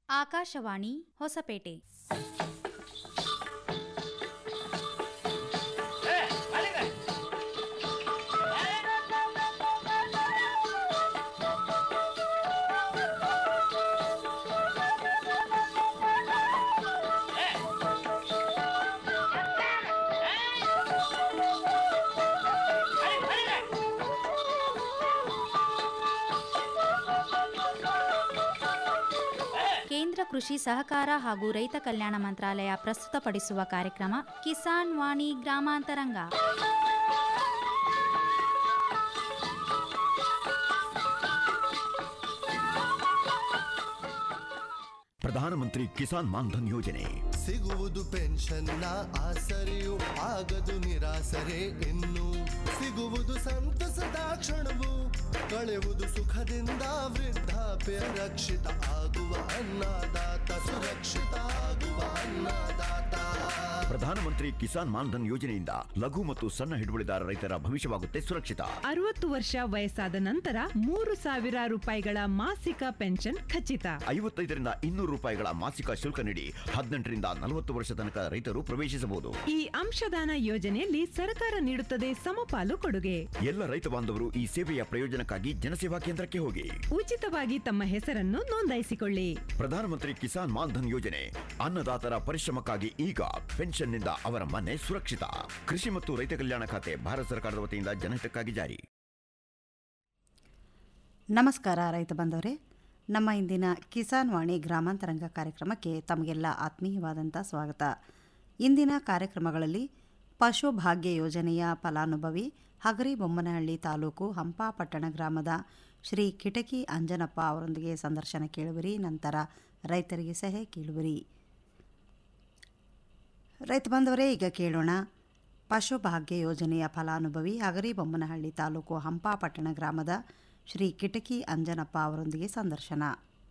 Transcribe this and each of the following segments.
ಆಕಾಶವಾಣಿ ಹೊಸಪೇಟೆ ಕೇಂದ್ರ ಕೃಷಿ ಸಹಕಾರ ಹಾಗೂ ರೈತ ಕಲ್ಯಾಣ ಮಂತ್ರಾಲಯ ಪ್ರಸ್ತುತಪಡಿಸುವ ಕಾರ್ಯಕ್ರಮ ಕಿಸಾನ್ ವಾಣಿ ಗ್ರಾಮಾಂತರಂಗ ಪ್ರಧಾನಮಂತ್ರಿ ಕಿಸಾನ್ ಮಾನ್ಧನ್ ಯೋಜನೆ ಸಿಗುವುದು ಪೆನ್ಷನ್ನ ಆಸರೆಯು ಆಗದು ನಿರಾಸರೆ ಇನ್ನು ಸಿಗುವುದು ಸಂತಸದ ಕ್ಷಣವು ಕಳೆವುದು ಸುಖದಿಂದ ವೃದ್ಧಾಪ್ಯ ರಕ್ಷಿತ ಆಗುವ ಅನ್ನದಾತ ಸುರಕ್ಷಿತ ಆಗುವ ಅನ್ನದಾತ ಪ್ರಧಾನಮಂತ್ರಿ ಕಿಸಾನ್ ಮಾನ್ಧನ್ ಯೋಜನೆಯಿಂದ ಲಘು ಮತ್ತು ಸಣ್ಣ ಹಿಡುವಳಿದಾರ ರೈತರ ಭವಿಷ್ಯವಾಗುತ್ತೆ ಸುರಕ್ಷಿತ ಅರವತ್ತು ವರ್ಷ ವಯಸ್ಸಾದ ನಂತರ ಮೂರು ಸಾವಿರ ರೂಪಾಯಿಗಳ ಮಾಸಿಕ ಪೆನ್ಷನ್ ಖಚಿತ ಐವತ್ತೈದರಿಂದ ಇನ್ನೂರು ರೂಪಾಯಿಗಳ ಮಾಸಿಕ ಶುಲ್ಕ ನೀಡಿ ಹದಿನೆಂಟರಿಂದ ನಲವತ್ತು ವರ್ಷ ತನಕ ರೈತರು ಪ್ರವೇಶಿಸಬಹುದು ಈ ಅಂಶದಾನ ಯೋಜನೆಯಲ್ಲಿ ಸರ್ಕಾರ ನೀಡುತ್ತದೆ ಸಮಪಾಲು ಕೊಡುಗೆ ಎಲ್ಲ ರೈತ ಬಾಂಧವರು ಈ ಸೇವೆಯ ಪ್ರಯೋಜನಕ್ಕಾಗಿ ಜನಸೇವಾ ಕೇಂದ್ರಕ್ಕೆ ಹೋಗಿ ಉಚಿತವಾಗಿ ತಮ್ಮ ಹೆಸರನ್ನು ನೋಂದಾಯಿಸಿಕೊಳ್ಳಿ ಪ್ರಧಾನಮಂತ್ರಿ ಕಿಸಾನ್ ಮಾನ್ಧನ್ ಯೋಜನೆ ಅನ್ನದಾತರ ಪರಿಶ್ರಮಕ್ಕಾಗಿ ಈಗ ಪೆನ್ಷನ್ನಿಂದ ಅವರ ಮನೆ ಸುರಕ್ಷಿತ ಕೃಷಿ ಮತ್ತು ರೈತ ಕಲ್ಯಾಣ ಖಾತೆ ಭಾರತ ಸರ್ಕಾರದ ವತಿಯಿಂದ ಜನಹಿತಕ್ಕಾಗಿ ಜಾರಿ ನಮಸ್ಕಾರ ರೈತ ಬಂದವರೇ ನಮ್ಮ ಇಂದಿನ ಕಿಸಾನ್ ವಾಣಿ ಗ್ರಾಮಾಂತರಂಗ ಕಾರ್ಯಕ್ರಮಕ್ಕೆ ತಮಗೆಲ್ಲ ಆತ್ಮೀಯವಾದಂಥ ಸ್ವಾಗತ ಇಂದಿನ ಕಾರ್ಯಕ್ರಮಗಳಲ್ಲಿ ಪಶುಭಾಗ್ಯ ಯೋಜನೆಯ ಫಲಾನುಭವಿ ಹಗರಿ ಬೊಮ್ಮನಹಳ್ಳಿ ತಾಲೂಕು ಹಂಪಾಪಟ್ಟಣ ಗ್ರಾಮದ ಶ್ರೀ ಕಿಟಕಿ ಅಂಜನಪ್ಪ ಅವರೊಂದಿಗೆ ಸಂದರ್ಶನ ಕೇಳುವಿರಿ ನಂತರ ರೈತರಿಗೆ ಸಹ ಕೇಳುವಿರಿ ರೈತ ಬಂದವರೇ ಈಗ ಕೇಳೋಣ ಪಶುಭಾಗ್ಯ ಯೋಜನೆಯ ಫಲಾನುಭವಿ ಹಗರಿ ಬೊಮ್ಮನಹಳ್ಳಿ ತಾಲೂಕು ಹಂಪಾಪಟ್ಟಣ ಗ್ರಾಮದ ಶ್ರೀ ಕಿಟಕಿ ಅಂಜನಪ್ಪ ಅವರೊಂದಿಗೆ ಸಂದರ್ಶನ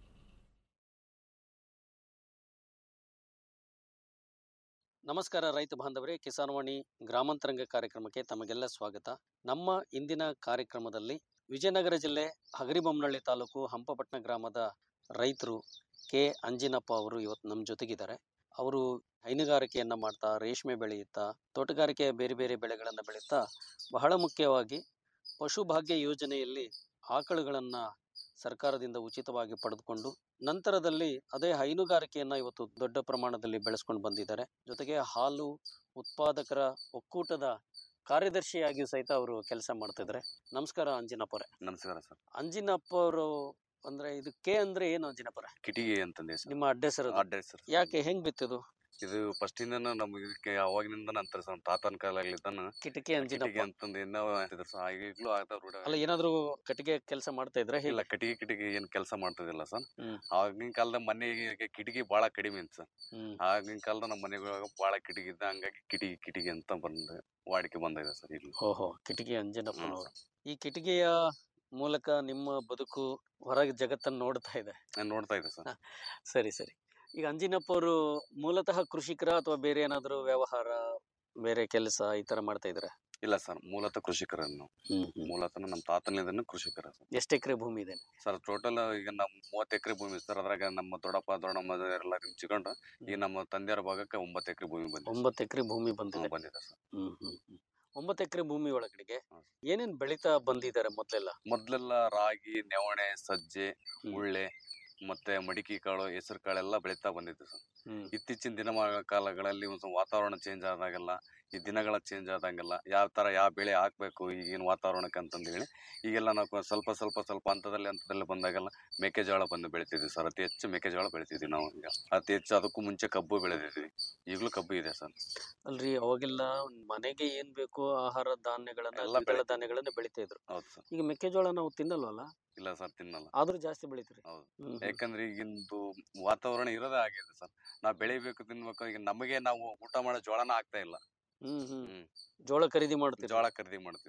ನಮಸ್ಕಾರ ರೈತ ಬಾಂಧವರೇ ಕಿಸಾನ್ವಾಣಿ ಗ್ರಾಮಾಂತರಂಗ ಕಾರ್ಯಕ್ರಮಕ್ಕೆ ತಮಗೆಲ್ಲ ಸ್ವಾಗತ ನಮ್ಮ ಇಂದಿನ ಕಾರ್ಯಕ್ರಮದಲ್ಲಿ ವಿಜಯನಗರ ಜಿಲ್ಲೆ ಹಗರಿಬೊಮ್ಮನಹಳ್ಳಿ ತಾಲೂಕು ಹಂಪಪಟ್ಟಣ ಗ್ರಾಮದ ರೈತರು ಕೆ ಅಂಜಿನಪ್ಪ ಅವರು ಇವತ್ತು ನಮ್ಮ ಜೊತೆಗಿದ್ದಾರೆ ಅವರು ಹೈನುಗಾರಿಕೆಯನ್ನ ಮಾಡ್ತಾ ರೇಷ್ಮೆ ಬೆಳೆಯುತ್ತಾ ತೋಟಗಾರಿಕೆ ಬೇರೆ ಬೇರೆ ಬೆಳೆಗಳನ್ನು ಬೆಳೆಯುತ್ತಾ ಬಹಳ ಮುಖ್ಯವಾಗಿ ಪಶುಭಾಗ್ಯ ಯೋಜನೆಯಲ್ಲಿ ಆಕಳುಗಳನ್ನ ಸರ್ಕಾರದಿಂದ ಉಚಿತವಾಗಿ ಪಡೆದುಕೊಂಡು ನಂತರದಲ್ಲಿ ಅದೇ ಹೈನುಗಾರಿಕೆಯನ್ನ ಇವತ್ತು ದೊಡ್ಡ ಪ್ರಮಾಣದಲ್ಲಿ ಬೆಳೆಸ್ಕೊಂಡು ಬಂದಿದ್ದಾರೆ ಜೊತೆಗೆ ಹಾಲು ಉತ್ಪಾದಕರ ಒಕ್ಕೂಟದ ಕಾರ್ಯದರ್ಶಿಯಾಗಿಯೂ ಸಹಿತ ಅವರು ಕೆಲಸ ಮಾಡ್ತಿದ್ದಾರೆ ನಮಸ್ಕಾರ ಅಂಜಿನಪ್ಪರೇ ನಮಸ್ಕಾರ ಸರ್ ಅಂಜಿನಪ್ಪ ಅವರು ಅಂದ್ರೆ ಇದು ಕೆ ಅಂದ್ರೆ ಏನು ಅಂಜಿನಪ್ಪರೇ ಕಿಟಿಗೆ ಅಂತಂದೆ ಸರ್ ನಿಮ್ಮ ಅಡ್ಡ ಹೆಸರು ಅದು? ಅಡ್ಡ ಸರ್ ಯಾಕೆ ಹೆಂಗ್ ಬಿತ್ತಿದು ಇದು ಫಸ್ಟ್ ಇಂದ ನಮ್ಗೆ ಇದಕ್ಕೆ ಅವಾಗಿನಿಂದ ನಂತರ ಸರ್ ತಾತನ ಕಾಲಾಗ್ಲಿದ್ದಾನ ಕಿಟಕಿ ಕಿಟಿಗೆ ಅಂಜಿನಪ್ಪ ಅಂತಂದು ಇನ್ನೂ ಅಂತಿದ್ರು ಸರ್ ಈಗಲೂ ಆಗ್ತಾವ ರೂಢ ಅಲ್ಲ ಏನಾದ್ರು ಕಟ್ಟಿಗೆ ಕೆಲಸ ಮಾಡ್ತಾ ಇದ್ರೆ ಇಲ್ಲ ಕಟಿಗೆ ಕಿಟಿಗೆ ಏನ್ ಕೆಲಸ ಮಾಡ್ತಿದಿಲ್ಲ ಸರ್ ಹ್ಮ್. ಆಗಿನ ಕಾಲದ ಮನೆಗೆ ಕಿಟಿಗೆ ಬಹಳ ಕಡಿಮೆ ಇತ್ತು ಸರ್ ಹ್ಮ್ ಆಗಿನ ಕಾಲದ ನಮ್ಮ ಮನೆಗಳಾಗ ಬಹಳ ಕಿಟಿಗೆ ಇದ್ದ ಹಂಗಾಗಿ ಕಿಟಿಗೆ ಕಿಟಿಗೆ ಅಂತ ಬಂದ ವಾಡಿಕೆ ಬಂದಿದೆ ಸರ್ ಇಲ್ಲಿ ಓಹೋ ಕಿಟಕಿ ಅಂಜನಪ್ಪನವರು ಈ ಕಿಟಿಗೆಯ ಮೂಲಕ ನಿಮ್ಮ ಬದುಕು ಹೊರಗೆ ಜಗತ್ತನ್ನು ನೋಡ್ತಾ ಇದೆ ನಾನು ನೋಡ್ತಾ ಇದ್ದೆ ಸರ್ ಸರಿ ಸರಿ ಈಗ ಅಂಜಿನಪ್ಪ ಅವರು ಮೂಲತಃ ಕೃಷಿಕರ ಅಥವಾ ಬೇರೆ ಏನಾದ್ರು ವ್ಯವಹಾರ ಬೇರೆ ಕೆಲಸ ಈ ತರ ಮಾಡ್ತಾ ಇದ್ರೆ ಇಲ್ಲ ಸರ್ ಮೂಲತಃ ಕೃಷಿಕರನ್ನು ಮೂಲತಃ ನಮ್ಮ ತಾತನಿಂದನೂ ಕೃಷಿಕರ ಸರ್ ಎಷ್ಟು ಎಕರೆ ಭೂಮಿ ಇದೆ ಸರ್ ಟೋಟಲ್ ಈಗ ನಮ್ಮ ಮೂವತ್ತು ಎಕರೆ ಭೂಮಿ ಸರ್ ಅದ್ರಾಗ ನಮ್ಮ ದೊಡ್ಡಪ್ಪ ದೊಡ್ಡಮ್ಮ ಎಲ್ಲ ಹಂಚಿಕೊಂಡು ಈಗ ನಮ್ಮ ತಂದೆಯರ ಭಾಗಕ್ಕೆ ಒಂಬತ್ತು ಎಕರೆ ಭೂಮಿ ಬಂದಿದೆ ಒಂಬತ್ತು ಎಕರೆ ಭೂಮಿ ಹ್ಮ್, ಬಂದಿದೆ ಬಂದಿದೆ ಸರ್ ಹ್ಮ್ ಹ್ಮ್ ಹ್ಮ್. ಒಂಬತ್ತು ಎಕರೆ ಭೂಮಿ ಒಳಗಡೆಗೆ ಹ್ಮ್. ಏನೇನ್ ಬೆಳಿತಾ ಬಂದಿದ್ದಾರೆ ಮೊದ್ಲೆಲ್ಲ ಮೊದ್ಲೆಲ್ಲ ರಾಗಿ ನವಣೆ ಸಜ್ಜೆ ಹ್ಮ್. ಉಳ್ಳೆ ಮತ್ತೆ ಮಡಿಕೆ ಕಾಳು ಹೆಸರು ಕಾಳೆಲ್ಲ ಬೆಳೀತಾ ಬಂದಿದ್ದು ಸರ್ ಹ್ಮ್ ಇತ್ತೀಚಿನ ದಿನ ಕಾಲಗಳಲ್ಲಿ ಒಂದು ಸ್ವಲ್ಪ ವಾತಾವರಣ ಚೇಂಜ್ ಆದಾಗೆಲ್ಲ ಈ ದಿನಗಳ ಚೇಂಜ್ ಆದಂಗೆಲ್ಲ ಯಾವ ತರ ಯಾವ ಬೆಳೆ ಹಾಕ್ಬೇಕು ಈಗಿನ ವಾತಾವರಣಕ್ಕೆ ಅಂತಂದು ಹೇಳಿ ಈಗೆಲ್ಲ ನಾವು ಸ್ವಲ್ಪ ಸ್ವಲ್ಪ ಸ್ವಲ್ಪ ಹಂತದಲ್ಲಿ ಹಂತದಲ್ಲಿ ಬಂದಾಗೆಲ್ಲ ಮೆಕ್ಕೆಜೋಳ ಬಂದು ಬೆಳಿತಿದ್ವಿ ಸರ್ ಅತಿ ಹೆಚ್ಚು ಮೆಕ್ಕೆಜೋಳ ಬೆಳಿತಿದ್ವಿ ನಾವು ಈಗ ಅತಿ ಹೆಚ್ಚು ಅದಕ್ಕೂ ಮುಂಚೆ ಕಬ್ಬು ಬೆಳೆದಿದ್ವಿ ಈಗಲೂ ಕಬ್ಬು ಇದೆ ಸರ್ ಅಲ್ರಿ ಅವಾಗೆಲ್ಲ ಮನೆಗೆ ಏನ್ ಬೇಕು ಆಹಾರ ಧಾನ್ಯಗಳನ್ನ ಎಲ್ಲ ದ್ವಿದಳ ಬೆಳಿತಾರೆ. ಧಾನ್ಯಗಳನ್ನ ಬೆಳಿತಾ ಇದ್ರು ಹೌದು ಸರ್ ಈಗ ಮೆಕ್ಕೆಜೋಳ ನಾವು ತಿನ್ನಲ್ವಲ್ಲ ಇಲ್ಲ ಸರ್ ತಿನ್ನಲ್ಲ ಆದ್ರೂ ಜಾಸ್ತಿ ಬೆಳಿತೀರಿ ಹೌದು. ಹ್ಮ್ ಹ್ಮ್. ಯಾಕಂದ್ರೆ ಈಗಿಂದು ವಾತಾವರಣ ಇರೋದೇ ಆಗಿದೆ ಸರ್ ನಾವ್ ಬೆಳಿಬೇಕು ತಿನ್ಬೇಕು ಈಗ ನಮಗೆ ನಾವು ಊಟ ಮಾಡೋ ಜೋಳನ ಆಗ್ತಾ ಇಲ್ಲ ಹ್ಮ್ ಹ್ಮ್ ಹ್ಮ್. ಜೋಳ ಖರೀದಿ ಮಾಡ್ತೀರಿ ಜೋಳ ಖರೀದಿ ಮಾಡ್ತೀವಿ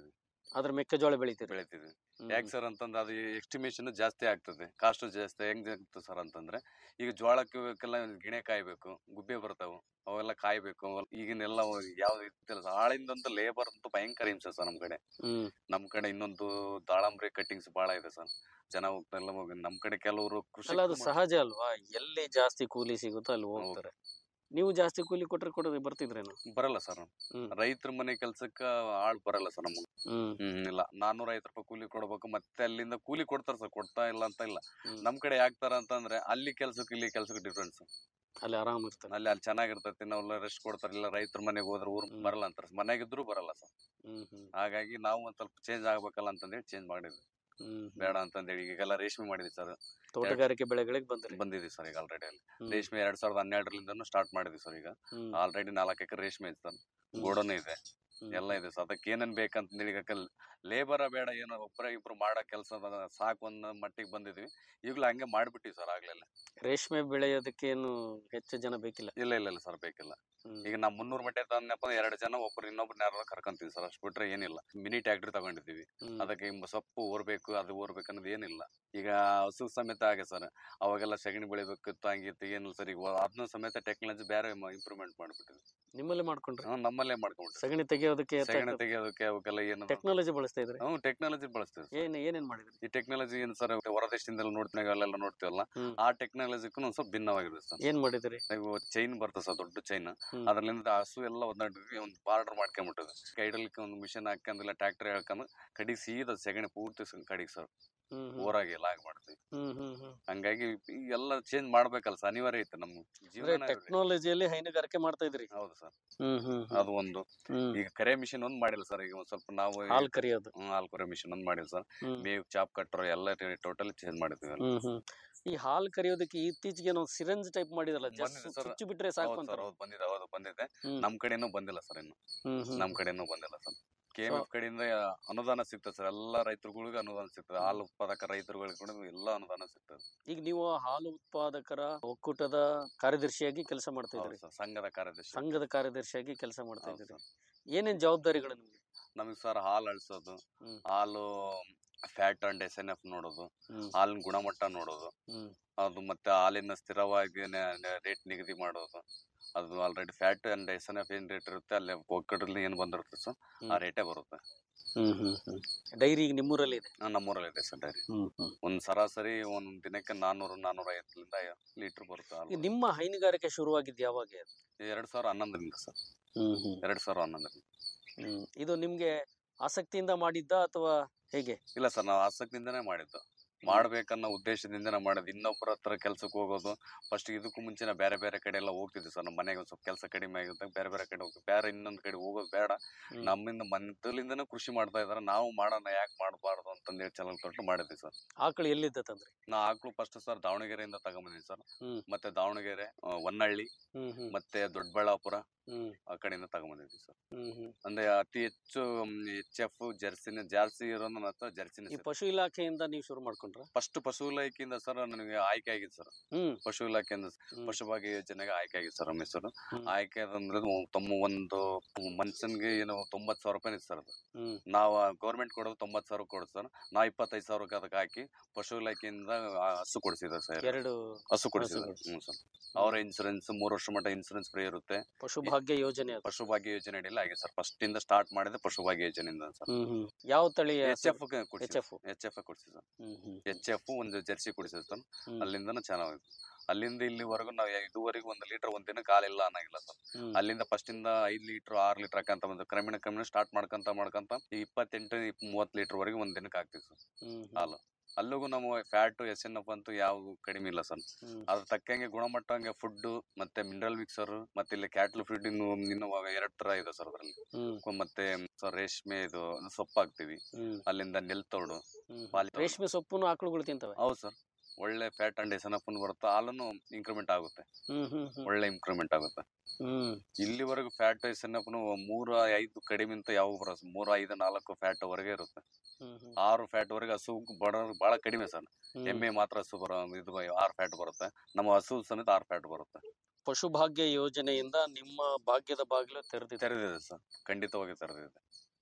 ಅದ್ರ ಮೆಕ್ಕೆಜೋಳ ಬೆಳಿತೀರಿ ಬೆಳಿತಿದ್ವಿ ಹ್ಮ್. ಯಾಕೆ ಸರ್ ಅಂತಂದ್ರೆ ಅದು ಎಸ್ಟಿಮೇಷನ್ ಜಾಸ್ತಿ ಆಗ್ತದೆ ಕಾಸ್ಟ್ ಜಾಸ್ತಿ ಹೆಂಗ್ ಆಗ್ತದೆ ಸರ್ ಅಂತಂದ್ರೆ ಈಗ ಜೋಳಕ್ಕೆ ಇವಕ್ಕೆಲ್ಲ ಗಿಣೆ ಕಾಯ್ಬೇಕು ಗುಬ್ಬೆ ಬರ್ತಾವು ಅವೆಲ್ಲ ಕಾಯ್ಬೇಕು ಅವೆಲ್ಲ ಈಗಿನೆಲ್ಲ ಯಾವ್ದು ಇತ್ತಿಲ್ಲ ಸರ್ ಆಳಿಂದಂತೂ ಲೇಬರ್ ಅಂತೂ ಭಯಂಕರ ಹಿಂಸೆ ಸರ್ ನಮ್ ಕಡೆ ಹ್ಮ್ ನಮ್ ಕಡೆ ಇನ್ನೊಂದು ದಾಳಂಬ್ರಿ ಕಟ್ಟಿಂಗ್ಸ್ ಬಹಳ ಇದೆ ಸರ್ ಜನ ಹೋಗ್ತಾರಲ್ಲ ಹೋಗಿ ನಮ್ ಕಡೆ ಕೆಲವರು ಕೃಷಿ ಅಲ್ಲ ಅದು ಸಹಜ ಅಲ್ವಾ ಎಲ್ಲಿ ಜಾಸ್ತಿ ಕೂಲಿ ಸಿಗುತ್ತೋ ಅಲ್ಲಿ ಹೋಗ್ತಾರೆ ನೀವು ಜಾಸ್ತಿ ಕೂಲಿ ಕೊಟ್ರೆ ಕೊಡೋದು ಬರ್ತಿದ್ರೇನು ಬರಲ್ಲ ಸರ್ ಹ್ಮ್. ರೈತರ ಮನೆ ಕೆಲ್ಸಕ್ಕ ಆಳ್ ಬರಲ್ಲ ಸರ್ ನಮ್ಗೆ ಹ್ಮ್ ಹ್ಮ್ ಇಲ್ಲ ನಾನೂರ ಐವತ್ತು ರೂಪಾಯಿ ಕೂಲಿ ಕೊಡ್ಬೇಕು ಮತ್ತೆ ಅಲ್ಲಿಂದ ಕೂಲಿ ಕೊಡ್ತಾರ ಸರ್ ಕೊಡ್ತಾ ಇಲ್ಲ ಅಂತ ಇಲ್ಲ ಹ್ಮ್. ನಮ್ ಕಡೆ ಯಾಕ್ತಾರ ಅಂತಂದ್ರೆ ಅಲ್ಲಿ ಕೆಲ್ಸಕ್ಕೆ ಇಲ್ಲಿ ಕೆಲ್ಸಕ್ಕೆ ಡಿಫ್ರೆನ್ಸ್ ಅಲ್ಲಿ ಆರಾಮ್ ಇರ್ತಾರೆ ಅಲ್ಲಿ ಅಲ್ಲಿ ಚೆನ್ನಾಗಿರ್ತೈತಿ ನಾವೆಲ್ಲ ರೆಸ್ಟ್ ಕೊಡ್ತಾರ ಇಲ್ಲ ರೈತರ ಮನೆಗೆ ಹೋದ್ರೆ ಊರ್ ಹ್ಮ್. ಬರಲ್ಲ ಅಂತಾರ ಮನೆಗಿದ್ರು ಬರಲ್ಲ ಸರ್ ಹ್ಮ್ ಹ್ಮ್ ಹಾಗಾಗಿ ನಾವು ಒಂದ್ ಸ್ವಲ್ಪ ಚೇಂಜ್ ಆಗ್ಬೇಕಲ್ಲ ಅಂತಂದೇಳಿ ಚೇಂಜ್ ಮಾಡಿದ್ವಿ ಹ್ಮ್ ಹ್ಮ್. ಬೇಡ ಅಂತಂದೇಳಿ ಈಗೆಲ್ಲ ರೇಷ್ಮೆ ಮಾಡಿದ್ವಿ ಸರ್ ತೋಟಗಾರಿಕೆ ಬೆಳೆಗಳಿಗೆ ಬಂದ್ರಿ ಬಂದಿದ್ವಿ ಸರ್ ಈಗ ಆಲ್ರೆಡಿ ಅಲ್ಲಿ ಹ್ಮ್. ರೇಷ್ಮೆ ಎರಡ್ ಸಾವಿರದ ಹನ್ನೆರಡರಿಂದನೂ ಸ್ಟಾರ್ಟ್ ಮಾಡಿದ್ವಿ ಸರ್ ಈಗ ಹ್ಮ್. ಆಲ್ರೆಡಿ ನಾಲ್ಕು ಎಕರೆ ರೇಷ್ಮೆ ಇದೆ ಸರ್ ಹ್ಮ್. ಗೋಡನ್ ಇದೆ ಹ್ಮ್. ಎಲ್ಲ ಇದೆ ಸರ್ ಅದಕ್ಕೆ ಏನೇನ್ ಬೇಕಂತಂದೇಳಿ ಈಗ ಲೇಬರ ಬೇಡ ಏನೋ ಒಬ್ಬರ ಇಬ್ರು ಮಾಡೋ ಕೆಲಸ ಸಾಕು ಅನ್ನೋ ಮಟ್ಟಿಗೆ ಬಂದಿದ್ವಿ ಈಗಲೂ ಹಂಗೆ ಮಾಡ್ಬಿಟ್ಟಿವಿ ಸರ್ ಆಗ್ಲೆಲ್ಲ ರೇಷ್ಮೆ ಬೆಳೆಯೋದಕ್ಕೇನು ಹೆಚ್ಚು ಜನ ಬೇಕಿಲ್ಲ ಇಲ್ಲ ಇಲ್ಲ ಇಲ್ಲ ಸರ್ ಬೇಕಿಲ್ಲ ಹ್ಮ್. ಈಗ ನಾ ಮುನ್ನೂರು ಮಟ್ಟೆ ತಂದಪ್ಪ ಅಂದ್ರೆ ಎರಡು ಜನ ಒಬ್ರು ಇನ್ನೊಬ್ರು ಯಾರು ಕರ್ಕೊಂತೀವಿ ಸರ್ ಅಷ್ಟು ಬಿಟ್ರೆ ಏನಿಲ್ಲ ಮಿನಿ ಟ್ಯಾಕ್ಟ್ರಿ ತಗೊಂಡಿದ್ದೀವಿ ಹ್ಮ್. ಅದಕ್ಕೆ ಹಿಂಗ್ ಸೊಪ್ಪು ಓರ್ಬೇಕು ಅದು ಓರ್ಬೇಕು ಅನ್ನೋದು ಏನಿಲ್ಲ ಈಗ ಹಸು ಸಮೇತ ಹಾಗೆ ಸರ್ ಅವಾಗೆಲ್ಲ ಸಗಣಿ ಬೆಳಿಬೇಕಿತ್ತು ಹಂಗಿತ್ತು ಏನಿಲ್ಲ ಸರ್ ಈಗ ಅದನ್ನು ಸಮೇತ ಟೆಕ್ನಾಲಜಿ ಬೇರೆ ಇಂಪ್ರೂವ್ಮೆಂಟ್ ಮಾಡ್ಬಿಟ್ಟಿದ್ವಿ ನಿಮ್ಮಲ್ಲೇ ಮಾಡ್ಕೊಂಡ್ರಿ ಹ್ಮ್, ನಮ್ಮಲ್ಲೇ ಮಾಡ್ಕೊಂಡ್ಬಿಟ್ಟು ಸಗಣಿ ತೆಗೆಯೋದಕ್ಕೆ ಸಗಣಿ ತೆಗಿಯೋದಕ್ಕೆ ಅವಕ್ಕೆಲ್ಲ ಏನು ಟೆಕ್ನಾಲಜಿ ಬಳಸ್ತಾ ಇದ್ರಿ ಹ್ಮ್ ಟೆಕ್ನಾಲಜಿ ಬಳಸ್ತೀವಿ sir. ಏನ್ ಏನೇನ್ ಮಾಡಿದ್ರಿ ಈ ಟೆಕ್ನಾಲಜಿ ಏನು ಸರ್ ಹೊರದೇಶದಿಂದೆಲ್ಲ ನೋಡ್ತೀವಿ ಅಲ್ಲೆಲ್ಲ ನೋಡ್ತೀವಲ್ಲ ಹ್ಮ್. ಆ ಟೆಕ್ನಾಲಜಿಗೂ ಒಂದ್ ಸ್ವಲ್ಪ ಭಿನ್ನವಾಗಿದೆ ಸರ್ ಏನ್ ಮಾಡಿದ್ರಿ ಈಗ ಚೈನ್ ಬರ್ತದೆ ಸರ್ ದೊಡ್ಡ ಚೈನ್ ಹ್ಮ್. ಅದ್ರಲ್ಲಿಂದ ಹಸು ಎಲ್ಲ ಒಂದೊಂದು ಒಂದು ಬಾರ್ಡರ್ ಮಾಡ್ಕೊಂಬಿಟ್ಟது ಕೈಡಲ್ಕ್ಕೆ ಒಂದು ಮಿಷನ್ ಹಾಕೊಂಡಿಲ್ಲ ಟ್ರ್ಯಾಕ್ಟರ್ ಹೇಳ್ಕೊಂಡು ಕಡಿಗೆ ಸೀದಾ ಸೆಗಣಿ ಪೂರ್ತಿ ಸ- ಕಡಿಗೆ ಸರ್ ಹ್ಮ್ ಹ್ಮ್. ಊರಾಗೆ ಎಲ್ಲ ಆಗಿ ಮಾಡ್ತೀವಿ ಹ್ಮ್ ಹ್ಮ್ ಹ್ಮ್ ಹಂಗಾಗಿ ಈ ಎಲ್ಲ ಚೇಂಜ್ ಮಾಡ್ಬೇಕಲ್ಲ ಸರ್ ಅನಿವಾರ್ಯ ಐತೆ ನಮ್ಮ ಅಂದ್ರೆ ಜೀವನ ಟೆಕ್ನಾಲಜಿಯಲ್ಲಿ ಹೈನುಗಾರಿಕೆ ಮಾಡ್ತಾ ಇದ್ರಿ ಹೌದು ಸರ್ ಹ್ಮ್ ಹ್ಮ್ ಅದು ಒಂದು ಹ್ಮ್ ಈಗ ಕರೆ ಮಿಷನ್ ಒಂದ್ ಮಾಡಿಲ್ಲ ಸರ್ ಈಗ ಒಂದ್ ಸ್ವಲ್ಪ ನಾವು ಹಾಲ್ ಕರಿಯೋದು ಹ್ಮ್, ಹಾಲ್ ಕರೆ ಮಿಷನ್ ಒಂದ್ ಮಾಡಿಲ್ಲ ಸರ್ ಹ್ಮ್ ಮೇವ್ ಚಾಪ್ ಕಟ್ರ ಎಲ್ಲ ಟೋಟಲ್ ಚೇಂಜ್ ಮಾಡಿದ್ವಿ ಎಲ್ಲ. ಹ್ಮ್ ಹ್ಮ್ ಈ ಹಾಲ್ ಕರಿಯೋದಕ್ಕೆ ಇತ್ತೀಚೆಗೆ ನಾವು ಸಿರಂಜ್ ಟೈಪ್ ಮಾಡಿದಲ್ಲ ಜಸ್ಟ್ ಬಂದಿದೆ sir. ಚುಚ್ಚು ಬಿಟ್ರೆ ಸಾಕು ಹೌದು ಅಂತ ಸರ್ ಹೌದು ಬಂದಿದೆ ಹೌದು ಬಂದಿದೆ ಹ್ಮ್. ನಮ್ ಕಡೆನೂ ಬಂದಿಲ್ಲ ಸರ್ ಇನ್ನು ಹ್ಮ್ ಹ್ಮ್ ನಮ್ ಕಡೆನೂ ಬಂದಿಲ್ಲ sir K M So- F ಕಡೆಯಿಂದ ಅನುದಾನ ಸಿಗ್ತದೆ ಸರ್ ಎಲ್ಲಾ ರೈತರುಗಳಿಗೂ ಅನುದಾನ ಸಿಗ್ತದೆ ಹಾಲು ಉತ್ಪಾದಕ ರೈತರುಗಳಿಗೆ ಕೂಡ ಎಲ್ಲಾ ಅನುದಾನ ಸಿಗ್ತದೆ ಈಗ ನೀವು ಹಾಲು ಉತ್ಪಾದಕರ ಒಕ್ಕೂಟದ ಕಾರ್ಯದರ್ಶಿಯಾಗಿ ಕೆಲಸ ಮಾಡ್ತಾ ಹೌದು ಇದ್ರಿ ಸರ್ ಸಂಘದ ಕಾರ್ಯದರ್ಶಿ ಸಂಘದ ಕಾರ್ಯದರ್ಶಿಯಾಗಿ ಕೆಲಸ ಮಾಡ್ತಾ ಹೌದು ಇದ್ರಿ ಸರ್ ಏನೇನ್ ಜವಾಬ್ದಾರಿಗಳು ನಿಮ್ಗೆ ನಮಗೆ ಸರ್ ಹಾಲು ಅಳಿಸೋದು ಹ್ಮ್. ಹಾಲು fat and S N F ನೋಡೋದು ಹ್ಮ್ ಹಾಲಿನ ಗುಣಮಟ್ಟ ನೋಡೋದು ಹ್ಮ್ ಅದು ಮತ್ತೆ ಹಾಲಿನ ಸ್ಥಿರವಾಗಿ ರೇಟ್ ನಿಗದಿ ಮಾಡೋದು ಅದು already fat and S N F ಏನ್ ರೇಟ್ ಇರುತ್ತೆ ಅಲ್ಲಿ ಒಕ್ಕಡಲ್ಲಿ ಏನ್ ಬಂದಿರುತ್ತೆ ಸರ್ ಆ ಹ್ಮ್. ರೇಟೇ ಬರುತ್ತೆ ಹ್ಮ್ ಹ್ಮ್ ಹ್ಮ್ ಡೈರಿ ಈಗ ನಿಮ್ಮೂರಲ್ಲಿ ಇದೆ ಆ, ನಮ್ಮೂರಲ್ಲಿ ಇದೆ ಸರ್ ಡೈರಿ ಹ್ಮ್ ಹ್ಮ್ ಒಂದ್ ಸರಾಸರಿ ಒಂದ್ ದಿನಕ್ಕೆ ನಾನೂರು ನಾನೂರ ಐವತ್ತರಿಂದ ಲೀಟರ್ ಬರುತ್ತೆ ಈಗ ಹಾಲು. ನಿಮ್ಮ ಹೈನುಗಾರಿಕೆ ಶುರುವಾಗಿದ್ದು ಯಾವಾಗ ಅದು? ಎರಡ್ ಸಾವಿರ ಹನ್ನೊಂದರಿಂದ ಸರ್ ಹ್ಮ್ ಹ್ಮ್ ಎರಡ್ ಸಾವಿರ ಹನ್ನೊಂದರಿಂದ ಹ್ಮ್ ಇದು ನಿಮ್ಗೆ ಆಸಕ್ತಿಯಿಂದ ಮಾಡಿದ್ದ ಅಥವಾ ಹೇಗೆ ಇಲ್ಲ ಸರ್ ನಾವು ಆಸಕ್ತಿಯಿಂದನೇ ಮಾಡಿದ್ದು ಮಾಡ್ಬೇಕನ್ನೋ ಉದ್ದೇಶದಿಂದನೇ ಮಾಡಿದ್ದು ಇನ್ನೊಬ್ಬರ ಹತ್ರ ಕೆಲ್ಸಕ್ಕೆ ಹೋಗೋದು ಫಸ್ಟ್ ಇದಕ್ಕೂ ಮುಂಚೆ ನಾ ಬೇರೆ ಬೇರೆ ಕಡೆ ಎಲ್ಲ ಹೋಗ್ತಿದ್ವಿ ಸರ್ ನಮ್ಮ ಮನೆಗೆ ಒಂದ್ ಸ್ವಲ್ಪ ಕೆಲಸ ಕಡಿಮೆ ಆಗಿದ್ದಾಗ ಬೇರೆ ಬೇರೆ ಕಡೆ ಹೋಗಿ ಬೇರೆ ಇನ್ನೊಂದ್ ಕಡೆ ಹೋಗೋದು ಬೇಡ ಹ್ಮ್. ನಮ್ಮಿಂದ ಮಂತಲಿಂದನೂ ಕೃಷಿ ಮಾಡ್ತಾ ಇದಾರೆ ನಾವು ಮಾಡೋಣ ಯಾಕೆ ಮಾಡಬಾರ್ದು ಅಂತಂದೇಳಿ ಚಾನಲ್ ತೊಟ್ಟು ಮಾಡಿದ್ವಿ ಸರ್ ಆಕಳು ಎಲ್ಲಿದ್ದ ತಂದ್ರಿ ನಾ ಆಕಳು ಫಸ್ಟ್ ಸರ್ ದಾವಣಗೆರೆಯಿಂದ ತಗೊಂಬಂದಿನಿ ಸರ್ ಹ್ಮ್. ಮತ್ತೆ ದಾವಣಗೆರೆ ಆ, ಹೊನ್ನಳ್ಳಿ ಹ್ಮ್ ಹ್ಮ್ ಮತ್ತೆ ದೊಡ್ಡಬಳ್ಳಾಪುರ ಹ್ಮ್ ಆ ಕಡೆಯಿಂದ ತಗೊಂಬಂದಿದ್ವಿ ಸರ್ ಹ್ಮ್ ಹ್ಮ್ ಅಂದ್ರೆ ಅತಿ ಹೆಚ್ಚು ಎಚ್ ಎಫ್ ಜರ್ಸಿನ ಜಾರ್ಸಿ ಇರೋ ನನ್ನ ಹತ್ರ ಈ ಜರ್ಸಿನ ಪಶು ಇಲಾಖೆಯಿಂದ ನೀವು ಶುರು ಮಾಡ್ಕೊಂಡ್ರ ಫಸ್ಟ್ ಪಶು ಇಲಾಖೆಯಿಂದ ಸರ್ ನನಗೆ ಆಯ್ಕೆ ಆಗಿತ್ತು ಸರ್ ಹ್ಮ್ ಪಶು ಇಲಾಖೆಯಿಂದ ಹ್ಮ್. ಪಶುಭಾಗ್ಯ ಯೋಜನೆಗೆ ಆಯ್ಕೆ ಆಗಿತ್ತು ಸರ್ ನಮ್ಮ ಹೆಸರು ಹ್ಮ್. ಆಯ್ಕೆ ಅಂದ್ರೆ ತಮ್ಮ ಒಂದು ಮನುಷ್ಯನ್ಗೆ ಏನು ತೊಂಬತ್ ಸಾವಿರ ರೂಪಾಯಿ ಸರ್ ಅದು ಹ್ಮ್ ನಾವು ಗೌರ್ಮೆಂಟ್ ಕೊಡೋದು ತೊಂಬತ್ ಸಾವಿರ ಕೊಡೋದು ಸರ್ ನಾ ಇಪ್ಪತ್ತೈದು ಸಾವಿರಕ್ಕೆ ಅದಕ್ಕೆ ಹಾಕಿ ಪಶು ಇಲಾಖೆಯಿಂದ ಆ ಹಸು ಕೊಡಿಸಿದ್ದಾರೆ ಸರ್ ಎರಡು ಹಸು ಕೊಡಿಸಿದ್ದಾರೆ ಕೊಡ್ಸಿದ್ದಾರೆ. ಹ್ಞೂ ಸರ್ ಅವರ ಇನ್ಸೂರೆನ್ಸ್ ಮೂರು ವರ್ಷ ಮಟ್ಟ ಇನ್ಸೂರೆನ್ಸ್ ಫ್ರೀ ಇರುತ್ತೆ ಪಶು ಭಾಗ್ಯ ಯೋಜನೆ ಅದು ಪಶುಭಾಗ್ಯ ಯೋಜನೆ ಅಡಿಯಲ್ಲಿ ಆಗಿದೆ ಸರ್ ಫಸ್ಟ್ ಇಂದ ಸ್ಟಾರ್ಟ್ ಮಾಡಿದೆ ಪಶುಭಾಗ್ಯ ಯೋಜನೆಯಿಂದ ಸರ್ ಹ್ಮ್ ಹ್ಮ್ ಯಾವ ತಳಿಯ H F H F H F ಕೊಡಿಸಿ ಸರ್ ಹ್ಮ್ ಹ್ಮ್ ಎಚ್ ಎಫ್ ಒಂದು ಜರ್ಸಿ ಕೊಡಿಸಿದೆ ಸರ್ ಹ್ಮ್. ಅಲ್ಲಿಂದನೂ ಚೆನ್ನಾಗಿದೆ ಅಲ್ಲಿಂದ ಇಲ್ಲಿವರೆಗೂ ನಾವು ಇದುವರೆಗೂ ಒಂದು ಲೀಟರ್ ಒಂದ್ ದಿನ ಕಾಲಿಲ್ಲ ಅನ್ನಂಗಿಲ್ಲ ಸರ್ ಹ್ಮ್. ಅಲ್ಲಿಂದ ಫಸ್ಟ್ ಇಂದ ಐದ್ ಲೀಟರ್ ಆರ್ ಲೀಟರ್ ಹಾಕಂತ ಬಂದು ಕ್ರಮೇಣ ಕ್ರಮೇಣ ಸ್ಟಾರ್ಟ್ ಮಾಡ್ಕೊಂತ ಮಾಡ್ಕೊಂತ ಈ ಇಪ್ಪತ್ತೆಂಟು ಇಪ್- ಮೂವತ್ತು ಲೀಟರ್ ವರೆಗೂ ಒಂದ್ ದಿನಕ್ಕೆ ಹಾಕ್ತಿವಿ ಸರ್ ಹ್ಮ್ ಹ್ಮ್. ಹಾಲು ಅಲ್ಲಿಗೂ ನಮ್ಮ ಫ್ಯಾಟ್ ಎಸ್ ಎನ್ ಎಫ್ ಅಂತೂ ಯಾವ ಕಡಿಮೆ ಇಲ್ಲ ಸರ್ ಹ್ಮ್. ಅದ್ರ ತಕ್ಕಂಗೆ ಗುಣಮಟ್ಟ ಹಂಗೆ ಫುಡ್ ಮತ್ತೆ ಮಿನರಲ್ ಮಿಕ್ಸರ್ ಮತ್ತೆ ಇಲ್ಲಿ ಕ್ಯಾಟ್ಲ್ ಫೀಡ್ ಇನ್ನು ಇನ್ನು ಎರಡ್ ತರ ಇದೆ ಸರ್ ಅದ್ರಲ್ಲಿ ಹ್ಮ್ ಮತ್ತೆ ಸರ್ ರೇಷ್ಮೆ ಇದು ಸೊಪ್ಪು ಹಾಕ್ತಿವಿ ಹ್ಮ್ ಅಲ್ಲಿಂದ ನೆಲ್ತೋಡು ಹ್ಮ್. ಪಾಲಿ- ರೇಷ್ಮೆ ಸೊಪ್ಪುನು ಆಕಳುಗಳು ತಿಂತವೆ ಹೌದು ಸರ್ ಒಳ್ಳೆ fat and S N F ಬರುತ್ತೆ ಹಾಲನ್ನು ಇಂಕ್ರಿಮೆಂಟ್ ಆಗುತ್ತೆ ಹ್ಮ್ ಹ್ಮ್ ಹ್ಮ್ ಒಳ್ಳೆ ಇಂಕ್ರಿಮೆಂಟ್ ಆಗುತ್ತೆ ಹ್ಮ್ ಇಲ್ಲಿವರೆಗೂ ಫ್ಯಾಟ್ ಎಸ್ ಎನ್ ಎಫ್ ಮೂರ ಐದು ಕಡಿಮೆ ಅಂತ ಯಾವ ಬರೋದು ಮೂರ ಐದು ನಾಲ್ಕು ಫ್ಯಾಟ್ ವರೆಗೆ ಇರುತ್ತೆ ಹ್ಮ್ ಹ್ಮ್ ಆರು ಫ್ಯಾಟ್ ವರೆಗೆ ಹಸು ಬಡ ಬಹಳ ಕಡಿಮೆ ಸರ್ ಹ್ಮ್. ಎಮ್ಮೆ ಮಾತ್ರ ಹಸು ಬರೋ ಇದು ಆರು ಫ್ಯಾಟ್ ಬರುತ್ತೆ ನಮ್ಮ ಹಸು ಸಮೇತ ಆರು ಫ್ಯಾಟ್ ಬರುತ್ತೆ ಪಶು ಭಾಗ್ಯ ಯೋಜನೆಯಿಂದ ನಿಮ್ಮ ಭಾಗ್ಯದ ಬಾಗಿಲು ತೆರೆದಿದೆ ತೆರೆದಿದೆ ಸರ್ ಖಂಡಿತವಾಗಿ ತೆರೆದಿದೆ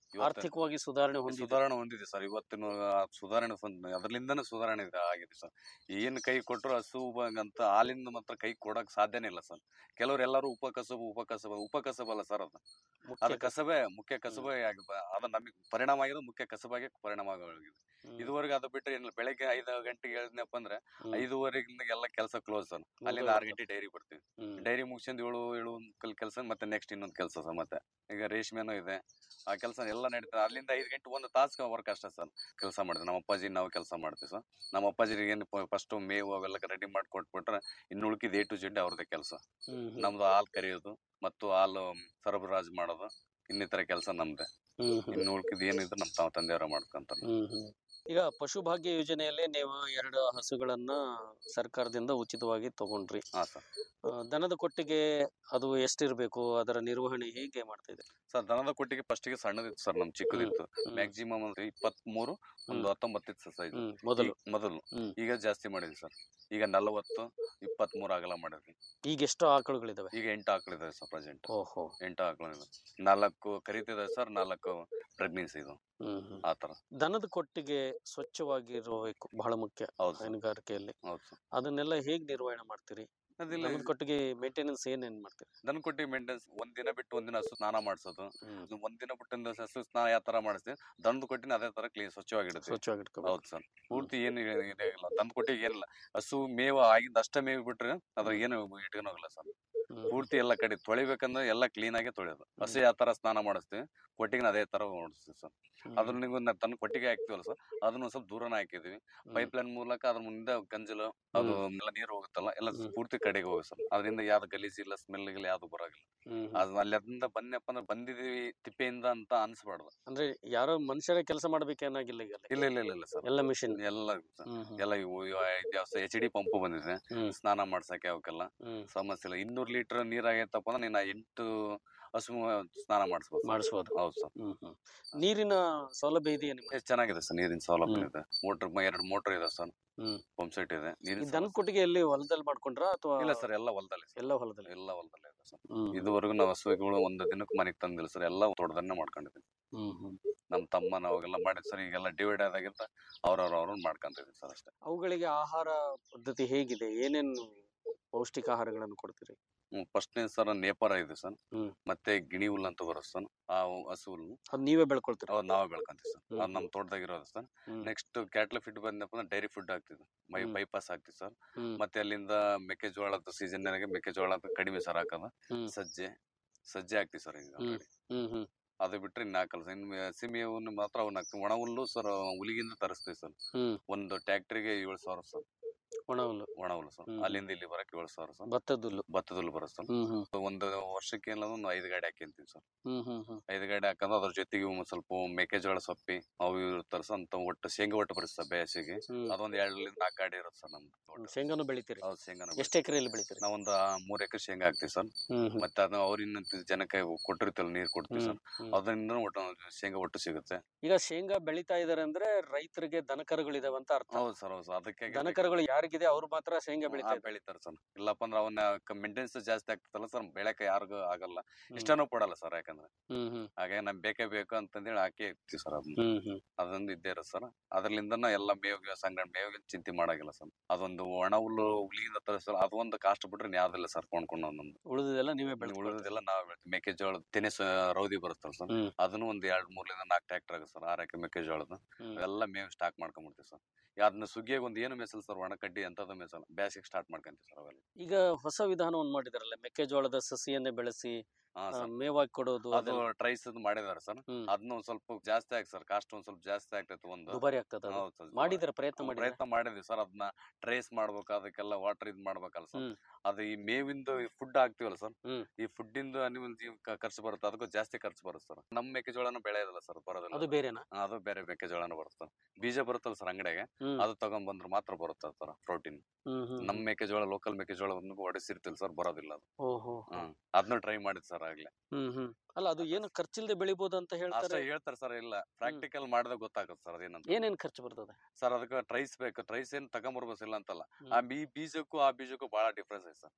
ಇವತ್ತು ಆರ್ಥಿಕವಾಗಿ ಸುಧಾರಣೆ ಹೊಂದಿದೆ ಸುಧಾರಣೆ ಹೊಂದಿದೆ ಸರ್ ಇವತ್ತಿನ ಆ ಸುಧಾರಣೆ ಹೊಂದ್- ಅದರಿಂದನೇ ಸುಧಾರಣೆ ಇದೆ- ಆಗಿದೆ ಸರ್ ಏನ್ ಕೈ ಕೊಟ್ಟರು ಹಸು ಅಂತ ಹಾಲಿಂದ ಮಾತ್ರ ಕೈ ಕೊಡಕ್ ಸಾಧ್ಯನೇ ಇಲ್ಲ ಸರ್ ಕೆಲವ್ರು ಎಲ್ಲರೂ ಉಪಕಸಬು ಉಪಕಸಬ ಉಪಕಸಬಲ್ಲ ಸರ್ ಅದು ಮುಖ್ಯ ಅದು ಕಸಬೆ ಮುಖ್ಯ ಕಸಬೆ ಆಗಿ ಅದು ನಮಗೆ ಪರಿಣಾಮ ಆಗಿರೋದು ಮುಖ್ಯ ಕಸಬಾಗಿ ಪರಿಣಾಮ ಆಗಿದೆ ಹ್ಮ್. ಇದುವರೆಗೆ ಅದು ಬಿಟ್ಟರೆ ಏನಿಲ್ಲ ಬೆಳಗ್ಗೆ ಐದು ಗಂಟೆಗೆ ಹೇಳಿದ್ನಪ್ಪ ಅಂದ್ರೆ ಹ್ಮ್. ಐದುವರೆಗಿಂದ ಎಲ್ಲ ಕೆಲಸ ಕ್ಲೋಸ್ ಸರ್ ಅಲ್ಲಿಂದ ಆರು ಗಂಟೆ ಡೈರಿ ಬರ್ತೀವಿ ಹ್ಮ್. ಡೈರಿ ಮುಗಿಸ್ಕೊಂಡು ಏಳು ಏಳು ಕಲ್ ಕೆಲಸ ಮತ್ತೆ ನೆಕ್ಸ್ಟ್ ಇನ್ನೊಂದು ಕೆಲಸ ಸರ್ ಮತ್ತೆ ಈಗ ರೇಷ್ಮೆನೂ ಇದೆ ಆ ಕೆಲಸ ಎಲ್ಲ ನಡೀತದೆ ಅಲ್ಲಿಂದ ಐದು ಗಂಟೆ ಒಂದು ತಾಸು ವರ್ಕ್ ಅಷ್ಟೇ ಸರ್ ಕೆಲಸ ಮಾಡಿದ್ವಿ ನಮ್ಮ ಅಪ್ಪಾಜಿ ನಾವು ಕೆಲಸ ಮಾಡ್ತೀವಿ ಸರ್ ನಮ್ಮ ಅಪ್ಪಾಜಿಗೆ ಏನು ಫಸ್ಟ್ ಮೇವು ಅವೆಲ್ಲ ರೆಡಿ ಮಾಡಿ ಕೊಟ್ಬಿಟ್ರೆ ಇನ್ನು ಉಳ್ಕಿದ ಎ ಟು ಜೆಡ್ ಅವ್ರದ್ದೇ ಕೆಲಸ ಹ್ಮ್, ಹ್ಮ್. ನಮ್ದು ಹಾಲು ಕರಿಯೋದು ಮತ್ತು ಹಾಲು ಸರಬರಾಜು ಮಾಡೋದು ಇನ್ನಿತರ ಕೆಲಸ ನಮ್ದೆ ಹ್ಮ್, ಹ್ಮ್. ಇನ್ನು ಉಳ್ಕಿದ್ ಏನಿದ್ರು ನಮ್ಮ ತಾವ ತಂದೆಯವ್ರ ಮಾಡ್ಕೊಂತಾರೆ ಹ್ಮ್, ಹ್ಮ್. ಈಗ ಪಶುಭಾಗ್ಯ ಯೋಜನೆಯಲ್ಲಿ ನೀವು ಎರಡು ಹಸುಗಳನ್ನ ಸರ್ಕಾರದಿಂದ ಉಚಿತವಾಗಿ ತಗೊಂಡ್ರಿ ಹಾ ಸರ್ ಆ, ದನದ ಕೊಟ್ಟಿಗೆ ಅದು ಎಷ್ಟಿರ್ಬೇಕು ಅದರ ನಿರ್ವಹಣೆ ಹೇಗೆ ಮಾಡ್ತಾ ಇದೆ ಸರ್ ದನದ ಕೊಟ್ಟಿಗೆ ಫಸ್ಟಿಗೆ ಸಣ್ಣದಿತ್ತು ಸರ್ ನಮ್ ಚಿಕ್ಕದಿತ್ತು ಹ್ಮ್. ಮ್ಯಾಕ್ಸಿಮಮ್ ಅಂದ್ರೆ ಇಪ್ಪತ್ತ್ ಮೂರು ಒಂದು ಹ್ಮ್. ಹತ್ತೊಂಬತ್ತಿತ್ತು ಸರ್ ಸೈಜ್ ಹ್ಮ್, ಮೊದಲು ಮೊದಲು ಹ್ಮ್. ಈಗ ಜಾಸ್ತಿ ಮಾಡಿದ್ವಿ ಸರ್ ಈಗ ನಲವತ್ತು ಇಪ್ಪತ್ತ್ ಮೂರು ಅಗಲ ಮಾಡಿದ್ವಿ ಈಗ ಎಷ್ಟು ಆಕಳುಗಳಿದಾವೆ ಈಗ ಎಂಟು ಆಕಳಿದಾವೆ ಸರ್ ಪ್ರೆಸೆಂಟ್ ಓಹೋ ಎಂಟು ಆಕಳಿದಾವೆ ನಾಲ್ಕು ಕರಿತಿದಾವೆ ಸರ್ ನಾಲ್ಕು ಪ್ರೆಗ್ನೆನ್ಸಿ ಇದು ಹ್ಮ್ ಹ್ಮ್. ಆ ತರ ದನದ ಕೊಟ್ಟಿಗೆ ಸ್ವಚ್ಛವಾಗಿರಬೇಕು ಬಹಳ ಮುಖ್ಯ ಹೌದು ಸರ್ ಹೈನುಗಾರಿಕೆಯಲ್ಲಿ ಹೌದು ಸರ್ ಅದನ್ನೆಲ್ಲ ಹೇಗ್ ನಿರ್ವಹಣೆ ಮಾಡ್ತೀರಿ ಅದಿಲ್ಲ ದನದ ಕೊಟ್ಟಿಗೆ ಮೇಂಟೆನೆನ್ಸ್ ಏನೇನ್ ಮಾಡ್ತೀರಿ ದನ ಕೊಟ್ಟಿ ಮೇಂಟೆನ್ಸ್ ಒಂದ್ ದಿನ ಬಿಟ್ಟು ಒಂದಿನ ಹಸು ಸ್ನಾನ ಮಾಡಿಸೋದು ಹ್ಮ್. ಒಂದ್ ದಿನ ಬಿಟ್ಟು ಒಂದ್ ಹಸು ಸ್ನಾನ ಯಾವ ತರ ಮಾಡಿಸ್ತೀವಿ ದನದ ಕೊಟ್ಟಿನ ಅದೇ ತರ ಕ್ಲೀನ್ ಸ್ವಚ್ಛವಾಗಿಡುತ್ತೆ ಸ್ವಚ್ಛವಾಗಿಟ್ಕೋಬೇಕು ಹೌದು ಸರ್ ಪೂರ್ತಿ ಏನು ಇದೆ ಇಲ್ಲ ತಂದ್ ಕೊಟ್ಟಿಗೆ ಏನಿಲ್ಲ ಹಸು ಮೇವು ಆಗಿದ್ದ ಅಷ್ಟೇ ಮೇವು ಬಿಟ್ರೆ ಅದ್ರ ಏನು ಇಟ್ಕೊಳೋಗಿಲ್ಲ ಸರ್ ಹ್ಮ್. ಪೂರ್ತಿ ಎಲ್ಲ ಕಡೆ ತೊಳಿಬೇಕಂದ್ರೆ ಎಲ್ಲ ಕ್ಲೀನ್ ಆಗಿ ತೊಳೆಯೋದು ಹಸು ಯಾವ ತರ ಸ್ನಾನ ಮಾಡಿಸ್ತೀವಿ ಕೊಟ್ಟಿಗೆ ಅದೇ ತರ ಮಾಡಿಸ್ತೀವಿ ಸರ್ ಹ್ಮ್. ಅದ್ರ ನೀವು ತನ್ನ ಕೊಟ್ಟಿಗೆ ಹಾಕ್ತಿವಲ್ಲ ಸರ್ ಅದನ್ನ ಒಂದ್ ಸ್ವಲ್ಪ ದೂರನ ಹಾಕಿದೀವಿ ಹ್ಮ್. ಪೈಪ್ ಲೈನ್ ಮೂಲಕ ಅದ್ರ ಮುಂದೆ ಗಂಜಲು ಅದು ಎಲ್ಲ ನೀರು ಹೋಗುತ್ತಲ್ಲ ಎಲ್ಲ ಹ್ಮ್. ಪೂರ್ತಿ ಕಡೆಗೆ ಹೋಗುತ್ತೆ ಸರ್ ಅದರಿಂದ ಯಾವ್ದು ಗಲೀಜ್ ಇಲ್ಲ ಸ್ಮೆಲ್ ಗಿಲ್ಲ ಯಾವ್ದು ಬರೋಗಿಲ್ಲ ಹ್ಮ್, ಹ್ಮ್. ಅದು ಅಲ್ಲಿ ಅದರಿಂದ ಬನ್ನಪ್ಪ ಅಂದ್ರೆ ಬಂದಿದೀವಿ ತಿಪ್ಪೆಯಿಂದ ಅಂತ ಅನ್ಸ್ಬಾರ್ದು ಅಂದ್ರೆ ಯಾರೋ ಮನುಷ್ಯರೇ ಕೆಲಸ ಮಾಡ್ಬೇಕೇನಾಗಿಲ್ಲ ಈಗ ಅಲ್ಲಿ. ಇಲ್ಲ ಇಲ್ಲ ಇಲ್ಲ ಇಲ್ಲ ಸರ್ ಎಲ್ಲ ಮಿಷಿನ್ ಎಲ್ಲ sir. ಎಲ್ಲ ಇವು ಎಚ್ ಡಿ ಪಂಪ್ ಬಂದಿದೆ ಹ್ಮ್. ಸ್ನಾನ ಮಾಡ್ಸಕ್ಕೆ ಅವಕ್ಕೆಲ್ಲ ಹ್ಮ್ ಸಮಸ್ಯೆ ಇಲ್ಲ ಇನ್ನೂರು ಲೀಟರ್ ನೀರ್ ಆಗೈತಪ್ಪ ಅಂದ್ರೆ ನೀನ್ ಆ ಎಂಟು ಹಸು ಸ್ನಾನ ಮಾಡಿಸ್ಬೋದು sir. ಮಾಡಿಸ್ಬೋದು ಹೌದು ಸರ್ ಹ್ಮ್ ಹ್ಮ್ ನೀರಿನ ಸೌಲಭ್ಯ ಇದೆಯಾ ನಿಮ್ಗೆ ಚೆನ್ನಾಗಿದೆ ಸರ್ ನೀರಿನ ಸೌಲಭ್ಯ ಇದೆ ಮೋಟರ್ ಎರಡು ಮೋಟರ್ ಇದೆ ಸರ್ ಹ್ಮ್. ಪಂಪ್ ಸೆಟ್ ಇದೆ ಈ ನೀರಿನ ದನದ ಕೊಟ್ಟಿಗೆ ಎಲ್ಲಿ ಹೊಲದಲ್ಲಿ ಮಾಡ್ಕೊಂಡ್ರ ಅಥವಾ ಇಲ್ಲ ಸರ್ ಎಲ್ಲ ಹೊಲದಲ್ಲಿ ಎಲ್ಲ ಹೊಲದಲ್ಲಿ ಎಲ್ಲ ಹೊಲದಲ್ಲಿ ಇದೆ ಸರ್ ಹ್ಮ್ ಇದುವರೆಗೂ ನಾವು ಹಸುಗಳು ಒಂದು ದಿನಕ್ಕೆ ಮನೆಗೆ ತಂದಿಲ್ಲ ಸರ್ ಎಲ್ಲ ತೋಟದನ್ನೇ ಮಾಡ್ಕೊಂಡಿದ್ದೀವಿ ಹ್ಮ್ ಹ್ಮ್ ನಮ್ಮ ತಮ್ಮ ನಾವಾಗೆಲ್ಲ ಮಾಡಿದ್ ಸರ್ ಈಗೆಲ್ಲ ಡಿವೈಡ್ ಆದಾಗಿಂತ ಅವ್ರವ್ರ ಅವ್ರನ್ನ ಮಾಡ್ಕೊಂತಿದ್ದೀವಿ ಸರ್ ಅಷ್ಟೇ ಅವುಗಳಿಗೆ ಆಹಾರ ಪದ್ಧತಿ ಹೇಗಿದೆ ಏನೇನು ಪೌಷ್ಟಿಕ ಆಹಾರಗಳನ್ನು ಕೊಡ್ತೀರಿ ಫಸ್ಟ್ನೇ ಸರ್ ನೇಪಾರ ಇದೆ ಸರ್ ಹ್ಮ್. ಮತ್ತೆ ಗಿಣಿ ಹುಲ್ಲು ಅಂತ ಬರುತ್ತೆ ಸರ್ ಆ ಹಸು ಹುಲ್ಲು ಅದ್ ನೀವೇ ಬೆಳ್ಕೊಳ್ತೀರಾ ಅವ್ ನಾವೇ ಬೆಳ್ಕೊಂತೀವಿ ಸರ್ ಹ್ಮ್ ಅದು ನಮ್ಮ ತೋಟದಾಗಿರೋದು ಸರ್ ಹ್ಮ್. ನೆಕ್ಸ್ಟ್ ಕ್ಯಾಟ್ಲ ಫಿಟ್ ಬಂದಪ್ಪ ಅಂದ್ರೆ ಡೈರಿ ಫುಡ್ ಹಾಕ್ತಿದ್ವಿ ಮೈ ಹ್ಮ್. ಬೈಪಾಸ್ ಹಾಕ್ತಿವಿ ಸರ್ ಹ್ಮ್ ಮತ್ತೆ ಅಲ್ಲಿಂದ ಮೆಕ್ಕೆಜೋಳದ ಸೀಸನ್ ಮೆಕ್ಕೆಜೋಳ ಕಡಿಮೆ ಸರ್ ಹಾಕೋದು ಹ್ಮ್ ಸಜ್ಜೆ ಸಜ್ಜೆ ಹಾಕ್ತಿವಿ ಸರ್ ಈಗ ಹ್ಮ್. already. ಹ್ಮ್ ಹ್ಮ್ ಅದು ಬಿಟ್ರೆ ಇನ್ನು ಹಾಕಲ್ಲ ಸರ್ ಇನ್ನು ಹಸಿಮೇವನ್ನು ಮಾತ್ರ ಅವನ್ನ ಹಾಕ್ತಿವಿ ಒಣ ಹುಲ್ಲು ಸರ್ ಹುಲಿಗಿಂದ ತರಿಸ್ತೀವಿ ಸರ್ ಹ್ಮ್ ಒಂದು ಟ್ಯಾಕ್ಟ್ರಿಗೆ ಏಳು ಸಾವಿರ ಸರ್ ಒಣ ಹುಲ್ಲು ಒಣ ಹುಲ್ಲು ಸರ್ ಹ್ಮ್. ಅಲ್ಲಿಂದ ಇಲ್ಲಿ ಬರಕ್ಕೆ ಏಳು ಸಾವಿರ ಸರ್ ಭತ್ತದ ಹುಲ್ಲು ಭತ್ತದ ಹುಲ್ಲು ಬರುತ್ತೆ ಸರ್ ಹ್ಮ್ ಹ್ಮ್ ಒಂದು ವರ್ಷಕ್ಕೆ ಏನಾದ್ರು ಒಂದು ಐದು ಗಾಡಿ ಹಾಕ್ಯಂತೀವಿ ಸರ್ ಹ್ಮ್ ಹ್ಮ್ ಹ್ಮ್ ಐದು ಗಾಡಿ ಹಾಕಂದ್ರೆ ಅದ್ರ ಜೊತೆಗೆ ಒಂದ್ ಸ್ವಲ್ಪ ಮೆಕ್ಕೆಜೋಳ ಸೊಪ್ಪಿ ಅವು ಇವು ತರ್ಸ ಅಂತ ಒಟ್ಟು ಶೇಂಗಾ ಒಟ್ಟು ಬರುತ್ತೆ ಸರ್ ಬೇಸಿಗೆ ಹ್ಮ್ ಅದೊಂದ್ ಎರಡರಿಂದ ನಾಲ್ಕು ಗಾಡಿ ಇರುತ್ತೆ ಸರ್ ನಮ್ದು ತೋಟ. ಶೇಂಗಾನು ಬೆಳಿತೀರಿ ಹೌದು ಶೇಂಗಾನ ಎಷ್ಟು ಎಕರೆಯಲ್ಲಿ ಬೆಳಿತೀರಿ ನಾವೊಂದು ಮೂರ್ ಎಕರೆ ಶೇಂಗಾ ಹಾಕ್ತಿವಿ ಸರ್ ಹ್ಮ್ ಹ್ಮ್ ಮತ್ತೆ ಅದನ್ನ ಅವ್ರಿನ್ನ ಜನಕ್ಕೆ ಕೊಟ್ಟಿರ್ತೇವಲ್ಲ ನೀರ್ ಕೊಡ್ತೀವಿ ಹ್ಮ್ ಸರ್ ಹ್ಮ್. ಅದರಿಂದ ಒಟ್ಟು ಶೇಂಗಾ ಒಟ್ಟು ಸಿಗುತ್ತೆ ಈಗ ಶೇಂಗಾ ಬೆಳಿತಾ ಇದಾರೆ ಅಂದ್ರೆ ರೈತರಿಗೆ ದನಕರುಗಳಿದಾವೆ ಅಂತ ಅರ್ಥ ಹೌದು ಸರ್ ಹೌದು ಸರ್ ಅದಕ್ಕೆ ದನಕರುಗಳು ಯಾರಿಗಿದೆ ಅವ್ರು ಮಾತ್ರ ಶೇಂಗಾ ಬೆಳಿತಾ ಇದ್ದಾರೆ ಬೆಳಿತಾರೆ ಸರ್ ಇಲ್ಲಪ್ಪ ಅಂದ್ರೆ ಅವನ್ನ ಮೇಂಟೆನೆನ್ಸ್ ಜಾಸ್ತಿ ಆಗ್ತದಲ್ಲ ಸರ್ ಬೆಳಕ ಯಾರಿಗೂ ಆಗಲ್ಲ ಹ್ಮ್. ಇಷ್ಟನೂ ಕೊಡಲ್ಲ ಸರ್ ಯಾಕಂದ್ರೆ ಹ್ಮ್ ಹ್ಮ್ ಹಾಗಾಗಿ ನಮ್ ಬೇಕೇ ಬೇಕು ಅಂತಂದೇಳಿ ಹಾಕಿ ಇರ್ತೀವಿ ಸರ್ ಅದನ್ನ ಹ್ಮ್ ಹ್ಮ್ ಅದೊಂದು ಇದ್ದೇ ಇರುತ್ತೆ ಸರ್ ಅದ್ರಲಿಂದನ ಎಲ್ಲ ಮೇವಿಗೆ ಸಂಗ್ರಹಣೆ ಮೇವಿಗೆ ಚಿಂತೆ ಮಾಡಾಗಿಲ್ಲ ಸರ್ ಅದೊಂದು ಒಣ ಹುಲ್ಲು ಹುಲಿಯಿಂದ ತರಿಸಲ್ಲ ಅದು ಒಂದು ಕಾಸ್ಟ್ ಬಿಟ್ರೆ ಯಾವ್ದಿಲ್ಲ ಸರ್ ಕೊಂಡ್ಕೊಂಡು ನಮ್ದು ಉಳಿದೆಲ್ಲ ನೀವೇ ಬೆಳೆದು ಉಳಿದೆಲ್ಲ ನಾವ್ ಬೆಳಿತೀವಿ ಮೆಕ್ಕೆಜೋಳ ತೆನೆಸ ರೌದಿ ಬರುತ್ತಲ್ಲ ಸರ್ ಹ್ಮ್. ಅದನ್ನು ಒಂದ್ ಎರಡ್ ಮೂರ್ಲಿಂದ ನಾಲ್ಕು ಟ್ರ್ಯಾಕ್ಟರ್ ಆಗುತ್ತೆ ಸರ್ ಆರ್ ಎಕರೆ ಮೆಕ್ಕೆಜೋಳದ ಹ್ಮ್. ಎಲ್ಲ ಮೇವು ಸ್ಟಾಕ್ ಮಾಡ್ಕೊಂಡ್ಬಿಡ್ತೀವಿ ಸರ್ ಅದನ್ನ ಸುಗ್ಗಿಯಾಗ ಒಂದು ಏನು ಮೇಸಲ್ ಸರ್ ಒಣ ಕಡ್ಡಿ ಅಂತದ್ದು ಮೇಸಲ್ಲ ಬೇಸಿಗೆ ಸ್ಟಾರ್ಟ್ ಮಾಡ್ಕೊಂತೀವಿ ಸರ್ ಅವೆಲ್ಲ ಈಗ ಹೊಸ ವಿಧಾನವನ್ನು ಮಾಡಿದಾರಲ್ಲ ಮೆಕ್ಕೆಜೋಳದ ಸಸಿಯನ್ನೇ ಬೆಳೆಸಿ ಹಾ ಆ, ಸರ್ ಮೇವಾಗಿ ಕೊಡೋದು ಅದು ಅದೆಲ್ಲ ಟ್ರೈಸ್ ಮಾಡಿದಾರೆ ಸರ್ ಹ್ಮ್. ಅದನ್ನ ಒಂದ್ ಸ್ವಲ್ಪ ಜಾಸ್ತಿ ಆಗಿ ಸರ್ ಕಾಸ್ಟ್ ಒಂದ್ ಸ್ವಲ್ಪ ಜಾಸ್ತಿ ಆಗ್ತೈತೆ ಒಂದು ದುಬಾರಿ ಆಗ್ತದ ಅದು ಹೌದು sir. ಮಾಡಿದ್ರ ಪ್ರಯತ್ನ ಮಾಡಿದ್ರ ಪ್ರಯತ್ನ ಮಾಡಿದ್ವಿ ಸರ್ ಅದನ್ನ ಟ್ರೇಸ್ ಮಾಡ್ಬೇಕು ಅದಕ್ಕೆಲ್ಲ ವಾಟರ್ ಇದ್ ಮಾಡ್ಬೇಕಲ್ಲ ಸರ್ ಹ್ಮ್. ಅದು ಈ ಮೇವಿಂದ ಫುಡ್ ಹಾಕ್ತಿವಲ್ಲ ಸರ್ ಹ್ಮ್. ಈ ಫುಡ್ ಇಂದ ಅನಿಮಲ್ ಜೀವ ಖರ್ಚು ಬರುತ್ತೆ ಅದಕ್ಕೂ ಜಾಸ್ತಿ ಖರ್ಚು ಬರುತ್ತೆ ಸರ್ ನಮ್ಮ ಮೆಕ್ಕೆಜೋಳನ ಬೆಳೆಯೋದಿಲ್ಲ ಸರ್ ಬರೋದಿಲ್ಲ ಅದು ಬೇರೆನಾ ಹಾ, ಅದು ಬೇರೆ ಮೆಕ್ಕೆಜೋಳನ ಬರುತ್ತೆ ಬೀಜ ಬರುತ್ತಲ್ಲ ಸರ್ ಅಂಗಡಿಗೆ ಹ್ಮ್. ಅದು ತಗೊಂಡ್ ಬಂದ್ರೆ ಮಾತ್ರ ಬರುತ್ತೆ ಸರ್ ಪ್ರೋಟೀನ್ ಹ್ಮ್ ಹ್ಮ್ ನಮ್ಮ ಮೆಕ್ಕೆಜೋಳ ಲೋಕಲ್ ಮೆಕ್ಕೆಜೋಳ ಹೊಡೆಸಿರ್ತಿಲ್ಲ ಸರ್ ಬರೋದಿಲ್ಲ ಅದು ಓಹೋ ಹ್ಮ್ ಅದನ್ನ ಟ್ರೈ ಮಾಡಿದ್ ಸರ್ ಆಗ್ಲೇ ಹ್ಮ್ ಹ್ಮ್ ಅಲ್ಲ ಅದು ಏನು ಖರ್ಚಿಲ್ದೆ ಬೆಳಿಬೋದು ಅಂತ ಅಷ್ಟೇ ಹೇಳ್ತಾರೆ ಹೇಳ್ತಾರೆ ಸರ್ ಇಲ್ಲ ಪ್ರಾಕ್ಟಿಕಲ್ ಮಾಡಿದಾಗ ಗೊತ್ತಾಗುತ್ತೆ ಸರ್ ಅದೇನಂತ ಏನೇನ್ ಖರ್ಚು ಬರ್ತದೆ ಸರ್ ಅದಕ್ಕೆ ಟ್ರೈಸ್ ಬೇಕು ಟ್ರೈಸ್ ಏನ್ ತಗೊಂಬರ್ಬೇಕು ಇಲ್ಲ ಅಂತಲ್ಲ ಹ್ಮ್. ಆ ಈ ಬೀಜಕ್ಕೂ ಆ ಬೀಜಕ್ಕೂ ಬಹಳ ಡಿಫ್ರೆನ್ಸ್ ಐತೆ ಸರ್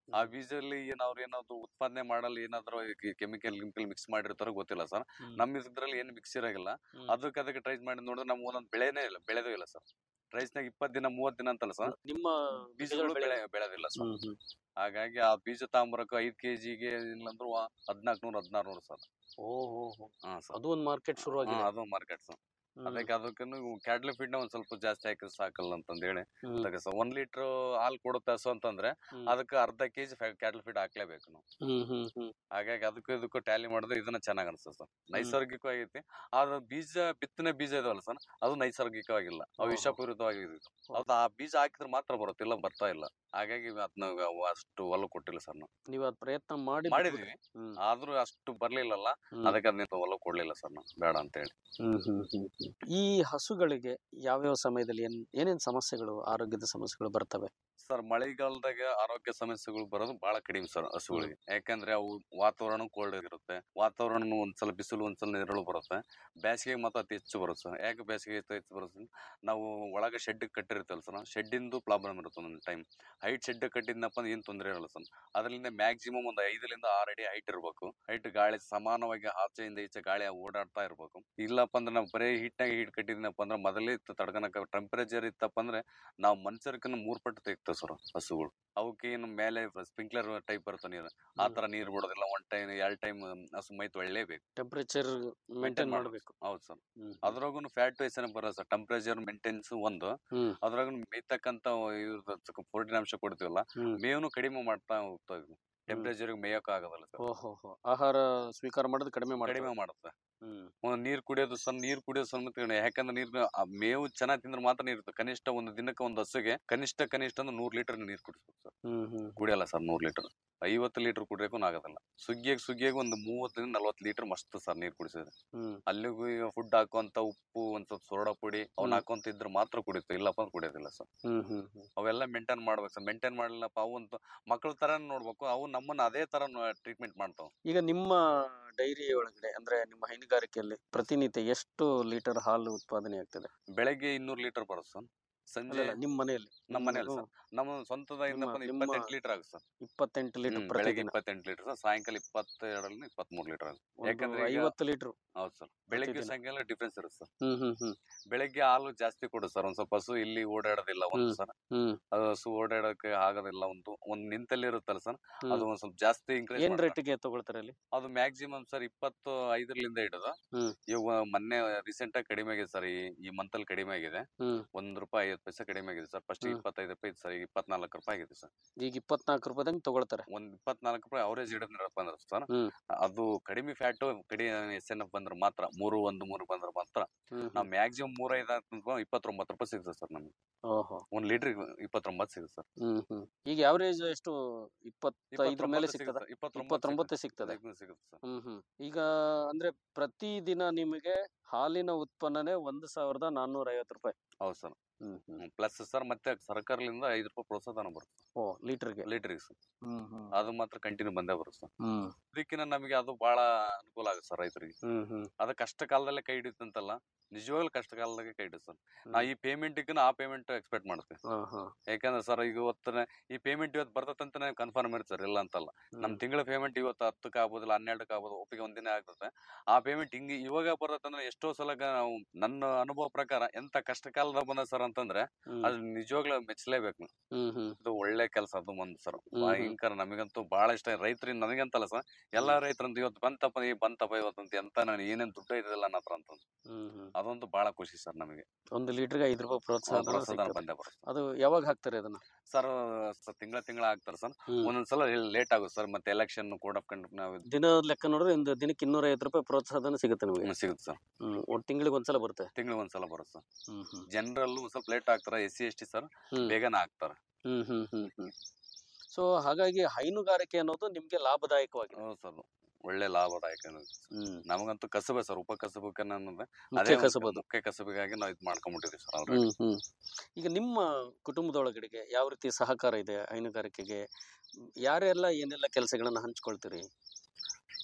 ಆ ಬೀಜದಲ್ಲಿ ಏನ್ ಅವ್ರ ಏನಾದ್ರು ಉತ್ಪಾದನೆ ಮಾಡಲು ಏನಾದ್ರು ಕೆಮಿಕಲ್ ಗಿಮಿಕಲ್ ಮಿಕ್ಸ್ ಮಾಡಿರ್ತಾರೋ ಗೊತ್ತಿಲ್ಲ ಸರ್ ಹ್ಮ್. ನಮ್ಮ ಇದ್ರಲ್ಲಿ ಏನು ಮಿಕ್ಸ್ ಇರಂಗಿಲ್ಲ ಹ್ಮ್. ಅದಕ್ಕೆ ಅದಕ್ಕೆ ಟ್ರೈ ಮಾಡಿ ನೋಡಿದ್ರೆ ನಮ್ ಒಂದೊಂದು ಬೆಳೆನೇ ಇಲ್ಲ ಬೆಳೆದೇ ಇಲ್ಲ ಸರ್ ರೈಸ್ನಾಗ ಇಪ್ಪತ್ ದಿನ ಮೂವತ್ ದಿನ ಅಂತಲ್ಲ ಸರ್ ನಿಮ್ಮ ಬೀಜಗಳು ಬೆಳೆ ಬೆಳೆ ಬೆಳೆದಿಲ್ಲ ಸರ್ ಹ್ಮ್ ಹ್ಮ್ ಹಾಗಾಗಿ ಆ ಬೀಜ ತಾಂಬರಕ್ಕೆ ಐದ್ ಕೆಜಿಗೆ ಇಲ್ಲಂದ್ರು ಹದಿನಾಲ್ಕು ನೂರ ಹದಿನಾರು ನೂರು ಸರ್ ಓ ಹೋ ಹೋ ಹಾ ಸರ್ ಅದು ಒಂದು ಮಾರ್ಕೆಟ್ ಶುರು ಆಗಿದೆ ಅದು ಮಾರ್ಕೆಟ್ ಸರ್ ಅದಕ್ಕೆ ಅದಕ್ಕೆ ಕ್ಯಾಟ್ಲ್ ಫೀಡ್ ನ ಒಂದ್ ಸ್ವಲ್ಪ ಜಾಸ್ತಿ ಹಾಕಿದ್ರೆ ಸಾಕಲ್ಲ ಅಂತಂದ್ ಹೇಳಿ ಹ್ಮ್. ಅದಕ್ಕೆ ಸರ್ ಒಂದ್ ಲೀಟರ್ ಹಾಲು ಕೊಡುತ್ತೆ ಹಸು ಅಂತಂದ್ರೆ ಹ್ಮ್. ಅದಕ್ಕೆ ಅರ್ಧ ಕೆಜಿ ಕ್ಯಾಟ್ಲ್ ಫೀಡ್ ಹಾಕ್ಲೇಬೇಕು ನಾವು ಹ್ಮ್ ಹ್ಮ್ ಹ್ಮ್ ಹಾಗಾಗಿ ಅದಕ್ಕೂ ಇದಕ್ಕೂ ಟ್ಯಾಲಿ ಮಾಡಿದ್ರೆ ಇದನ್ನ ಚೆನ್ನಾಗ್ ಅನ್ಸುತ್ತೆ ಸರ್ ನೈಸರ್ಗಿಕವಾಗೈತಿ ಆದ್ರೆ ಬೀಜ ಬಿತ್ತನೆ ಬೀಜ ಇದಾವಲ್ಲ ಸರ್ ಅದು ನೈಸರ್ಗಿಕವಾಗಿಲ್ಲ ಅವು ಓಹೋ. ವಿಷಪೂರಿತವಾಗಿದ್ದು ಅದು ಆ ಬೀಜ ಹಾಕಿದ್ರೆ ಮಾತ್ರ ಬರುತ್ತೆ ಇಲ್ಲ ಬರ್ತಾ ಇಲ್ಲ ಹಾಗಾಗಿ ಅದನ್ನ ಅಷ್ಟು ಒಲ ಕೊಟ್ಟಿಲ್ಲ ಸರ್ ನಾವು ನೀವ್ ಅದ್ ಪ್ರಯತ್ನ ಮಾಡಿ ಮಾಡಿದೀವಿ ಹ್ಮ್. ಆದ್ರೂ ಅಷ್ಟು ಬರ್ಲಿಲ್ಲಲ್ಲ ಹ್ಮ್. ಅದಕ್ಕೆ ಅದನ್ನ ಒಲ ಕೊಡ್ಲಿಲ್ಲ ಸರ್ ನಾವು ಬೇಡ ಅಂತ ಹೇಳಿ ಹ್ಮ್ ಹ್ಮ್ ಹ್ಮ್ ಹ್ಮ್. ಈ ಹಸುಗಳಿಗೆ ಯಾವ್ಯಾವ ಸಮಯದಲ್ಲಿ ಏನ್ ಏನೇನ್ ಸಮಸ್ಯೆಗಳು ಆರೋಗ್ಯದ ಸಮಸ್ಯೆಗಳು ಬರ್ತವೆ ಸರ್ ಮಳೆಗಾಲದಾಗ ಆರೋಗ್ಯ ಸಮಸ್ಯೆಗಳು ಬರೋದು ಬಹಳ ಕಡಿಮೆ ಸರ್ ಹಸುಗಳಿಗೆ ಯಾಕಂದ್ರೆ ಅವು ವಾತಾವರಣ ಕೋಲ್ಡ್ ಇರುತ್ತೆ ವಾತಾವರಣ ಒಂದ್ಸಲ ಬಿಸಿಲು ಒಂದ್ಸಲ ನೆರಳು ಬರುತ್ತೆ ಬೇಸಿಗೆ ಮಾತ್ರ ಅತಿ ಹೆಚ್ಚು ಬರುತ್ತೆ ಸರ್ ಯಾಕೆ ಬೇಸಿಗೆ ಹೆಚ್ಚು ಹೆಚ್ಚು ಬರುತ್ತೆ ಅಂದ್ರೆ ನಾವು ಒಳಗೆ ಶೆಡ್ ಕಟ್ಟಿರ್ತೇವಲ್ಲ ಸರ್ ಶೆಡ್ಡಿಂದು ಪ್ರಾಬ್ಲಮ್ ಇರುತ್ತೆ ಒಂದೊಂದು ಟೈಮ್ ಹೈಟ್ ಶೆಡ್ ಕಟ್ಟಿದ್ನಪ್ಪ ಅಂದ್ರೆ ಏನು ತೊಂದರೆ ಇರಲ್ಲ ಸರ್ ಅದರಿಂದ ಮ್ಯಾಕ್ಸಿಮಮ್ ಒಂದು ಐದರಿಂದ ಆರು ಅಡಿ ಹೈಟ್ ಇರಬೇಕು ಹೈಟ್ ಗಾಳಿ ಸಮಾನವಾಗಿ ಆಚೆಯಿಂದ ಈಚೆ ಗಾಳಿ ಓಡಾಡ್ತಾ ಇರಬೇಕು ಇಲ್ಲಪ್ಪ ಅಂದ್ರೆ ನಾವು ಬರೀ ಹೀಟ್ನಾಗ ಹೀಟ್ ಕಟ್ಟಿದ್ನಪ್ಪ ಅಂದ್ರೆ ಮೊದಲೇ ತಡ್ಕನಕ ಟೆಂಪರೇಚರ್ ಇತ್ತಪ್ಪ ಅಂದ್ರೆ ನಾವು ಮನುಷ್ಯರ್ಕಿನ್ನ ಮೂರ್ ಪಟ್ಟು ತೆಗಿತಾವ ಸರ್ ಹಸುಗಳು ಅವಕ್ಕೆ ಏನು ಮೇಲೆ ಸ್ಪ್ರಿಂಕ್ಲರ್ ಟೈಪ್ ಬರುತ್ತೆ ನೀರು ಆ ತರ ನೀರ್ ಬಿಡೋದಿಲ್ಲ ಒನ್ ಟೈಮ್ ಎರಡ್ ಟೈಮ್ ಹಸು ಮೈ ತೊಳೆಯಲೇಬೇಕು ಟೆಂಪರೇಚರ್ ಮೇಂಟೈನ್ Maintain ಮಾಡ್ಬೇಕು ಹೌದು ಸರ್ ಹ್ಮ್. ಅದ್ರಾಗೂ ಫ್ಯಾಟ್ ವಯಸ್ಸನ ಬರೋ ಸರ್ ಟೆಂಪರೇಚರ್ ಮೇಂಟೆನ್ಸ್ ಒಂದು ಹ್ಮ್. ಅದ್ರಾಗ ಮೇಯ್ತಕ್ಕಂತ ಪ್ರೋಟೀನ್ ಅಂಶ ಕೊಡ್ತೀವಲ್ಲ ಹ್ಮ್. ಮೇವ್ನು ಕಡಿಮೆ ಮಾಡ್ತಾ ಹೋಗ್ತಾ ಇದ್ವಿ ಟೆಂಪರೇಚರ್ ಮೇಯಕ್ ಆಗೋದಿಲ್ಲ ಸರ್ ಓಹೋ ಹೋ ಆಹಾರ ಸ್ವೀಕಾರ ಮಾಡೋದು ಕಡಿಮೆ ಕಡಿಮೆ ಮಾಡ್ತವೆ. ಮಾಡುತ್ತೆ ಹ್ಮ್ ಒಂದ್ ನೀರ್ ಕುಡಿಯೋದು ಸಣ್ಣ ನೀರ್ ಕುಡಿಯೋದು ಸಣ್ಣ ಯಾಕಂದ್ರೆ ನೀರ್ ಆ ಮೇವು ಚೆನ್ನಾಗಿ ತಿಂದ್ರೆ ಮಾತ್ರ ನೀರ್ ಇರುತ್ತೆ ಕನಿಷ್ಠ ಒಂದು ದಿನಕ್ಕೆ ಒಂದು ಹಸುಗೆ ಕನಿಷ್ಠ ಕನಿಷ್ಠ ಅಂದ್ರೆ ನೂರ್ ಲೀಟರ್ ನೀರ್ ಕುಡಿಸ್ಬೇಕು ಸರ್ ಹ್ಮ್ ಹ್ಮ್ ಕುಡಿಯಲ್ಲ ಸರ್ ನೂರ್ ಲೀಟರ್ ಐವತ್ತು ಲೀಟರ್ ಕುಡಿಯೋಕು ಆಗೋದಿಲ್ಲ ಸುಗ್ಗಿಯಾಗ ಸುಗ್ಗಿಯಾಗ ಒಂದು ಮೂವತ್ತರಿಂದ ನಲ್ವತ್ತು ಲೀಟರ್ ಮಸ್ತ್ ಸರ್ ನೀರ್ ಕುಡಿಸಿದ್ರೆ ಹ್ಮ್ ಅಲ್ಲಿಗೂ ಈಗ ಫುಡ್ ಹಾಕುವಂತ ಉಪ್ಪು ಒಂದ್ ಸ್ವಲ್ಪ ಸೋಡಾ ಪುಡಿ ಅವ್ನ ಹ್ಮ್. ಹಾಕೊಂತ ಇದ್ರೆ ಮಾತ್ರ ಕುಡಿಯುತ್ತೆ ಇಲ್ಲಪ್ಪ ಅಂದ್ರೆ ಕುಡಿಯೋದಿಲ್ಲ ಸರ್ ಹ್ಮ್ ಹ್ಮ್ ಹ್ಮ್ ಅವೆಲ್ಲ ಮೇಂಟೈನ್ ಮಾಡ್ಬೇಕು ಸರ್ ಮೇಂಟೈನ್ ಮಾಡಲಿಲ್ಲಪ್ಪ ಅವು ಒಂದು ಮಕ್ಕಳ ತರ ನೋಡ್ಬೇಕು ಅವು ನಮ್ಮನ್ನ ಅದೇ ತರ ಟ್ರೀಟ್ಮೆಂಟ್ ಮಾಡ್ತಾವ ಈಗ ನಿಮ್ಮ ಡೈರಿ ಒಳಗಡೆ ಅಂದ್ರೆ ನಿಮ್ಮ ಹೈನುಗಾರಿಕೆಯಲ್ಲಿ ಪ್ರತಿನಿತ್ಯ ಎಷ್ಟು ಲೀಟರ್ ಹಾಲು ಉತ್ಪಾದನೆ ಆಗ್ತದೆ ಬೆಳಗ್ಗೆ ಇನ್ನೂರು ಲೀಟರ್ ಬರುತ್ತೆ ಸರ್ ಸಂಜೆ ಅಲ್ಲಲ್ಲ, ನಿಮ್ಮ ಮನೆಯಲ್ಲಿ ನಮ್ಮ ಮನೇಲಿ ಹ್ಮ್. ಸರ್ ನಮ್ಮ ಸ್ವಂತದ ನಿಮ್ಮ- ನಿಮ್ಮ- ಇಪ್ಪತ್ತೆಂಟು ಲೀಟರ್ ಆಗುತ್ತೆ ಸರ್ ಇಪ್ಪತ್ತೆಂಟು ಲೀಟರ್ ಹ್ಮ್, ಬೆಳಗ್ಗೆ ಪ್ರತಿದಿನ ಇಪ್ಪತ್ತೆಂಟು ಲೀಟರ್ ಸರ್ ಸಾಯಂಕಾಲ ಇಪ್ಪತ್ತೆರಡರಿಂದ ಇಪ್ಪತ್ಮೂರು ಲೀಟರ್ ಆಗುತ್ತೆ ಒಂದು ಯಾಕಂದ್ರೆ ಈಗ- ಐವತ್ತು ಲೀಟರ್ ಹೌದು ಸರ್ ಬೆಳಗ್ಗೆ ಪ್ರತಿದಿನ. ಸಾಯಂಕಾಲ ಡಿಫ್ರೆನ್ಸ್ ಇರುತ್ತೆ ಸರ್ ಹ್ಮ್ ಹ್ಮ್ ಹ್ಮ್ ಬೆಳಗ್ಗೆ ಹಾಲು ಜಾಸ್ತಿ ಕೊಡು ಸರ್ ಒಂದ್ ಸ್ವಲ್ಪ ಹಸು ಇಲ್ಲಿ ಓಡಾಡೋದಿಲ್ಲ ಒಂದು ಹ್ಮ್. ಸರ್ ಹ್ಮ್ ಅದು ಹಸು ಓಡಾಡೋಕೆ ಆಗೋದಿಲ್ಲ ಒಂದು ಒಂದ್ ನಿಂತಲ್ಲಿ ಇರುತ್ತಲ್ಲ ಸರ್ ಹ್ಮ್. ಅದು ಒಂದ್ ಸ್ವಲ್ಪ ಜಾಸ್ತಿ ಏನ್ ಇನ್ಕ್ರೀಸ್ ರೇಟಿಗೆ ತಗೊಳ್ತಾರೆ ಅಲ್ಲಿ ಅದು ಮ್ಯಾಕ್ಸಿಮಮ್ ಸರ್ ಇಪ್ಪತ್ತು ಐದರಿಂದ ಹಿಡಿದು ಹ್ಮ್. ಇವಾಗ ಮೊನ್ನೆ ರೀಸೆಂಟ್ ಆಗಿ ಕಡಿಮೆ ಆಗಿದೆ ಸರ್ ಈ ಈ ಮಂತ್ ಅಲ್ಲಿ ಕಡಿಮೆ ಆಗಿದೆ ಹ್ಮ್ ಒಂದ್ ರೂಪಾಯಿ ಐವತ್ತು ಪೈಸೆ ಕಡಿಮೆ ಆಗಿದೆ ಸರ್ ಫಸ್ಟ್ ಹ್ಮ್. ಇಪ್ಪತ್ತೈದು ರೂಪಾಯಿ ಇತ್ತು ಸರ್ ಈಗ ಇಪ್ಪತ್ನಾಲ್ಕು ರೂಪಾಯಿ ಆಗಿದೆ ಸರ್ ಈಗ ಇಪ್ಪತ್ನಾಲ್ಕು ರೂಪಾಯಿದಂಗ್ ತಗೊಳ್ತಾರೆ ಒಂದ್ ಇಪ್ಪತ್ನಾಲ್ಕು ರೂಪಾಯಿ ಅವರೇಜ್ ಹಿಡಿದ್ರಪ್ಪ ಅಂದ್ರೆ ಸರ್ ಹ್ಮ್. ಅದು ಕಡಿಮೆ ಫ್ಯಾಟ್ ಕಡಿಮೆ ಎಸ್ ಎನ್ ಎಫ್ ಬಂದ್ರೆ ಮಾತ್ರ ಮೂರು ಒಂದು ಮೂರು ಬಂದ್ರೆ ಮಾತ್ರ ಹ್ಮ್ ನಾವು ಮ್ಯಾಕ್ಸಿಮಮ್ ಮೂರ ಐದು ಇಪ್ಪತ್ತೊಂಬತ್ತು ರೂಪಾಯಿ ಸಿಗುತ್ತೆ ಸರ್ ನಮ್ಗೆ ಓಹೋ ಒಂದ್ ಲೀಟರ್ ಇಪ್ಪತ್ತೊಂಬತ್ತು ಸಿಗುತ್ತೆ ಸರ್ ಹ್ಮ್ ಹ್ಮ್ ಈಗ ಯಾವರೇಜ್ ಎಷ್ಟು ಇಪ್ಪತ್ತೈದ್ರ ಮೇಲೆ ಸಿಗ್ತದ ಇಪ್ಪತ್ತೊಂಬತ್ತು ಸಿಗ್ತದೆ ಸಿಗುತ್ತೆ ಸರ್ ಹ್ಮ್ ಹ್ಮ್ ಈಗ ಅಂದ್ರೆ ಪ್ರತಿದಿನ ನಿಮಗೆ ಹಾಲಿನ ಉತ್ಪನ್ನನೇ ಒಂದು ಸಾವಿರದ ನಾನ್ನೂರ ಐವತ್ತು ರೂಪಾಯಿ ಹೌದು ಸರ್ ಹ್ಮ್ ಹ್ಮ್ ಪ್ಲಸ್ ಸರ್ ಮತ್ತೆ ಸರ್ಕಾರದಿಂದ ಐದು ರೂಪಾಯಿ ಪ್ರೋತ್ಸಾಹನ ಬರುತ್ತೆ ಓ ಲೀಟರ್ಗೆ ಲೀಟರ್ಗೆ ಸರ್ ಹ್ಮ್ ಹ್ಮ್ ಅದು ಮಾತ್ರ ಕಂಟಿನ್ಯೂ ಬಂದೇ ಬರುತ್ತೆ ಸರ್ ಹ್ಮ್ ಇದಕ್ಕಿಂತ ನಮಗೆ ಅದು ಬಹಳ ಅನುಕೂಲ ಆಗುತ್ತೆ ಸರ್ ರೈತರಿಗೆ ಹ್ಮ್ ಹ್ಮ್ ಅದು ಕಷ್ಟ ಕಾಲದಲ್ಲೇ ಕೈ ಹಿಡಿತಂತಲ್ಲ ನಿಜವಾಗ್ಲೂ ಕಷ್ಟ ಕಾಲದಾಗೆ ಕೈ ಹಿಡಿತು ಸರ್ ನಾ ಈ ಪೇಮೆಂಟ್ ಆ ಪೇಮೆಂಟ್ ಎಕ್ಸ್ಪೆಕ್ಟ್ ಮಾಡ್ತೀವಿ ಹಾ ಹಾ ಯಾಕಂದ್ರೆ ಸರ್ ಈಗ ಇವತ್ತು ಈ ಪೇಮೆಂಟ್ ಇವತ್ತು ಬರ್ತದಂತ ಕನ್ಫರ್ಮ್ ಇರುತ್ತೆ ಸರ್ ಇಲ್ಲ ಅಂತಲ್ಲ ನಮ್ ತಿಂಗಳ ಪೇಮೆಂಟ್ ಇವತ್ತು ಹತ್ತಕ್ಕೆ ಆಗ್ಬೋದಿಲ್ಲ ಹನ್ನೆರಡಕ್ಕೆ ಆಗ್ಬೋದು ಒಪ್ಪಿಗೆ ಒಂದಿನ ಆಗ್ತದೆ ಆ ಪೇಮೆಂಟ್ ಹಿಂಗ ಇವಾಗ ಬರತ್ತಂದ್ರೆ ಎಷ್ಟೋ ಸಲ ನಾವು ನನ್ನ ಅನುಭವ ಪ್ರಕಾರ ಎಂತ ಕಷ್ಟ ಕಾಲದಾಗ ಬಂದ ಸರ್ ಅಂತಂದ್ರೆ ಹ್ಮ್ ಅದು ನಿಜವಾಗ್ಲೂ ಮೆಚ್ಚಲೇಬೇಕು ನಾವು. ಹ್ಮ್ ಹ್ಮ್ ಇದು ಒಳ್ಳೆ ಕೆಲಸ ಅದು ಒಂದು ಸರ್ ಹ್ಮ್. ಭಯಂಕರ ನಮಗಂತೂ ಬಹಳ ಇಷ್ಟ ರೈತರಿಂದ ನನಗಂತಲ್ಲ ಸರ್ ಎಲ್ಲಾ ರೈತರಂತ ಇವತ್ತು ಬಂತಪ್ಪ ಈ ಬಂತಪ್ಪ ಇವತ್ತು ಅಂತ ಎಂತ ನಾನು ಏನೇನ್ ದುಡ್ಡು ಇರಲಿಲ್ಲ ನನ್ನ ಹತ್ರ ಅಂತ ಹ್ಮ್ ಹ್ಮ್ ಅದೊಂದು ಬಹಳ ಖುಷಿ ಸರ್ ನಮಗೆ ಒಂದು ಲೀಟರ್ಗೆ ಐದು ರೂಪಾಯಿ ಪ್ರೋತ್ಸಾಹ ಧನ ಸಿಗ್ತದೆ. ಬಂದೇ ಬರುತ್ತೆ ಅದು ಯಾವಾಗ ಹಾಕ್ತಾರೆ ಅದನ್ನ ಸರ್ ತಿಂಗಳ ತಿಂಗಳ ಆಗ್ತಾರೆ ಸರ್ ಹ್ಮ್. ಒಂದೊಂದ್ಸಲ ಲೇಟ್ ಆಗುತ್ತೆ ಸರ್ ಮತ್ತೆ ಎಲೆಕ್ಷನ್ ಕೋಡ್ ಆಫ್ ಕಂಡಕ್ಟ್ ನಾವು ದಿನ ಲೆಕ್ಕ ನೋಡಿದ್ರೆ ಒಂದು ದಿನಕ್ಕೆ ಇನ್ನೂರ ಐವತ್ತು ರೂಪಾಯಿ ಪ್ರೋತ್ಸಾಹಧನ ಸಿಗುತ್ತೆ ನಿಮಗೆ ಹ್ಮ್, ಸಿಗುತ್ತೆ ಸರ್ ಹ್ಮ್ ಒಂದು ತಿಂಗಳಿಗೆ ಒಂದ್ಸಲ ಬರುತ್ತೆ ತಿಂಗಳಿಗೆ ಒಂದ್ಸಲ ಬರುತ್ತೆ ಸರ್ ಹ್ಮ್ ಹ್ಮ್ ಜನರಲ್ ಒಂದ್ ಸ್ವಲ್ಪ ಲೇಟ್ ಆಗ್ತಾರ S C S T sir ಹ್ಮ್. ಬೇಗನೆ ಆಗ್ತಾರೆ ಹ್ಮ್ ಹ್ಮ್ ಹ್ಮ್ ಹ್ಮ್ ಸೊ ಹಾಗಾಗಿ ಹೈನುಗಾರಿಕೆ ಅನ್ನೋದು ನಿಮ್ಗೆ ಲಾಭದಾಯಕವಾಗಿದೆ ಹೌದು ಸರ್ ಒಳ್ಳೆ ಲಾಭದಾಯಕ ಅನ್ನೋದು. ಹ್ಮ್ ನಮಗಂತೂ ಕಸಬೆ ಸರ್ ಉಪ ಕಸಬಕ್ಕೆ ಅನ್ನೋದು ಅದೇ ಮುಖ್ಯ ಒಂದು ಕಸಬದು ಮುಖ್ಯ ಕಸಬಿಗಾಗಿ ನಾವು ಇದು ಮಾಡ್ಕೊಂಡ್ಬಿಟ್ಟಿದ್ದೀವಿ ಸರ್ ಆಲ್ರೆಡಿ ಹ್ಮ್ ಹ್ಮ್ ಈಗ ನಿಮ್ಮ ಕುಟುಂಬದೊಳಗಡೆಗೆ ಯಾವ ರೀತಿ ಸಹಕಾರ ಇದೆ ಹೈನುಗಾರಿಕೆಗೆ ಯಾರೆಲ್ಲ ಏನೆಲ್ಲ ಕೆಲಸಗಳನ್ನ ಹಂಚ್ಕೊಳ್ತೀರಿ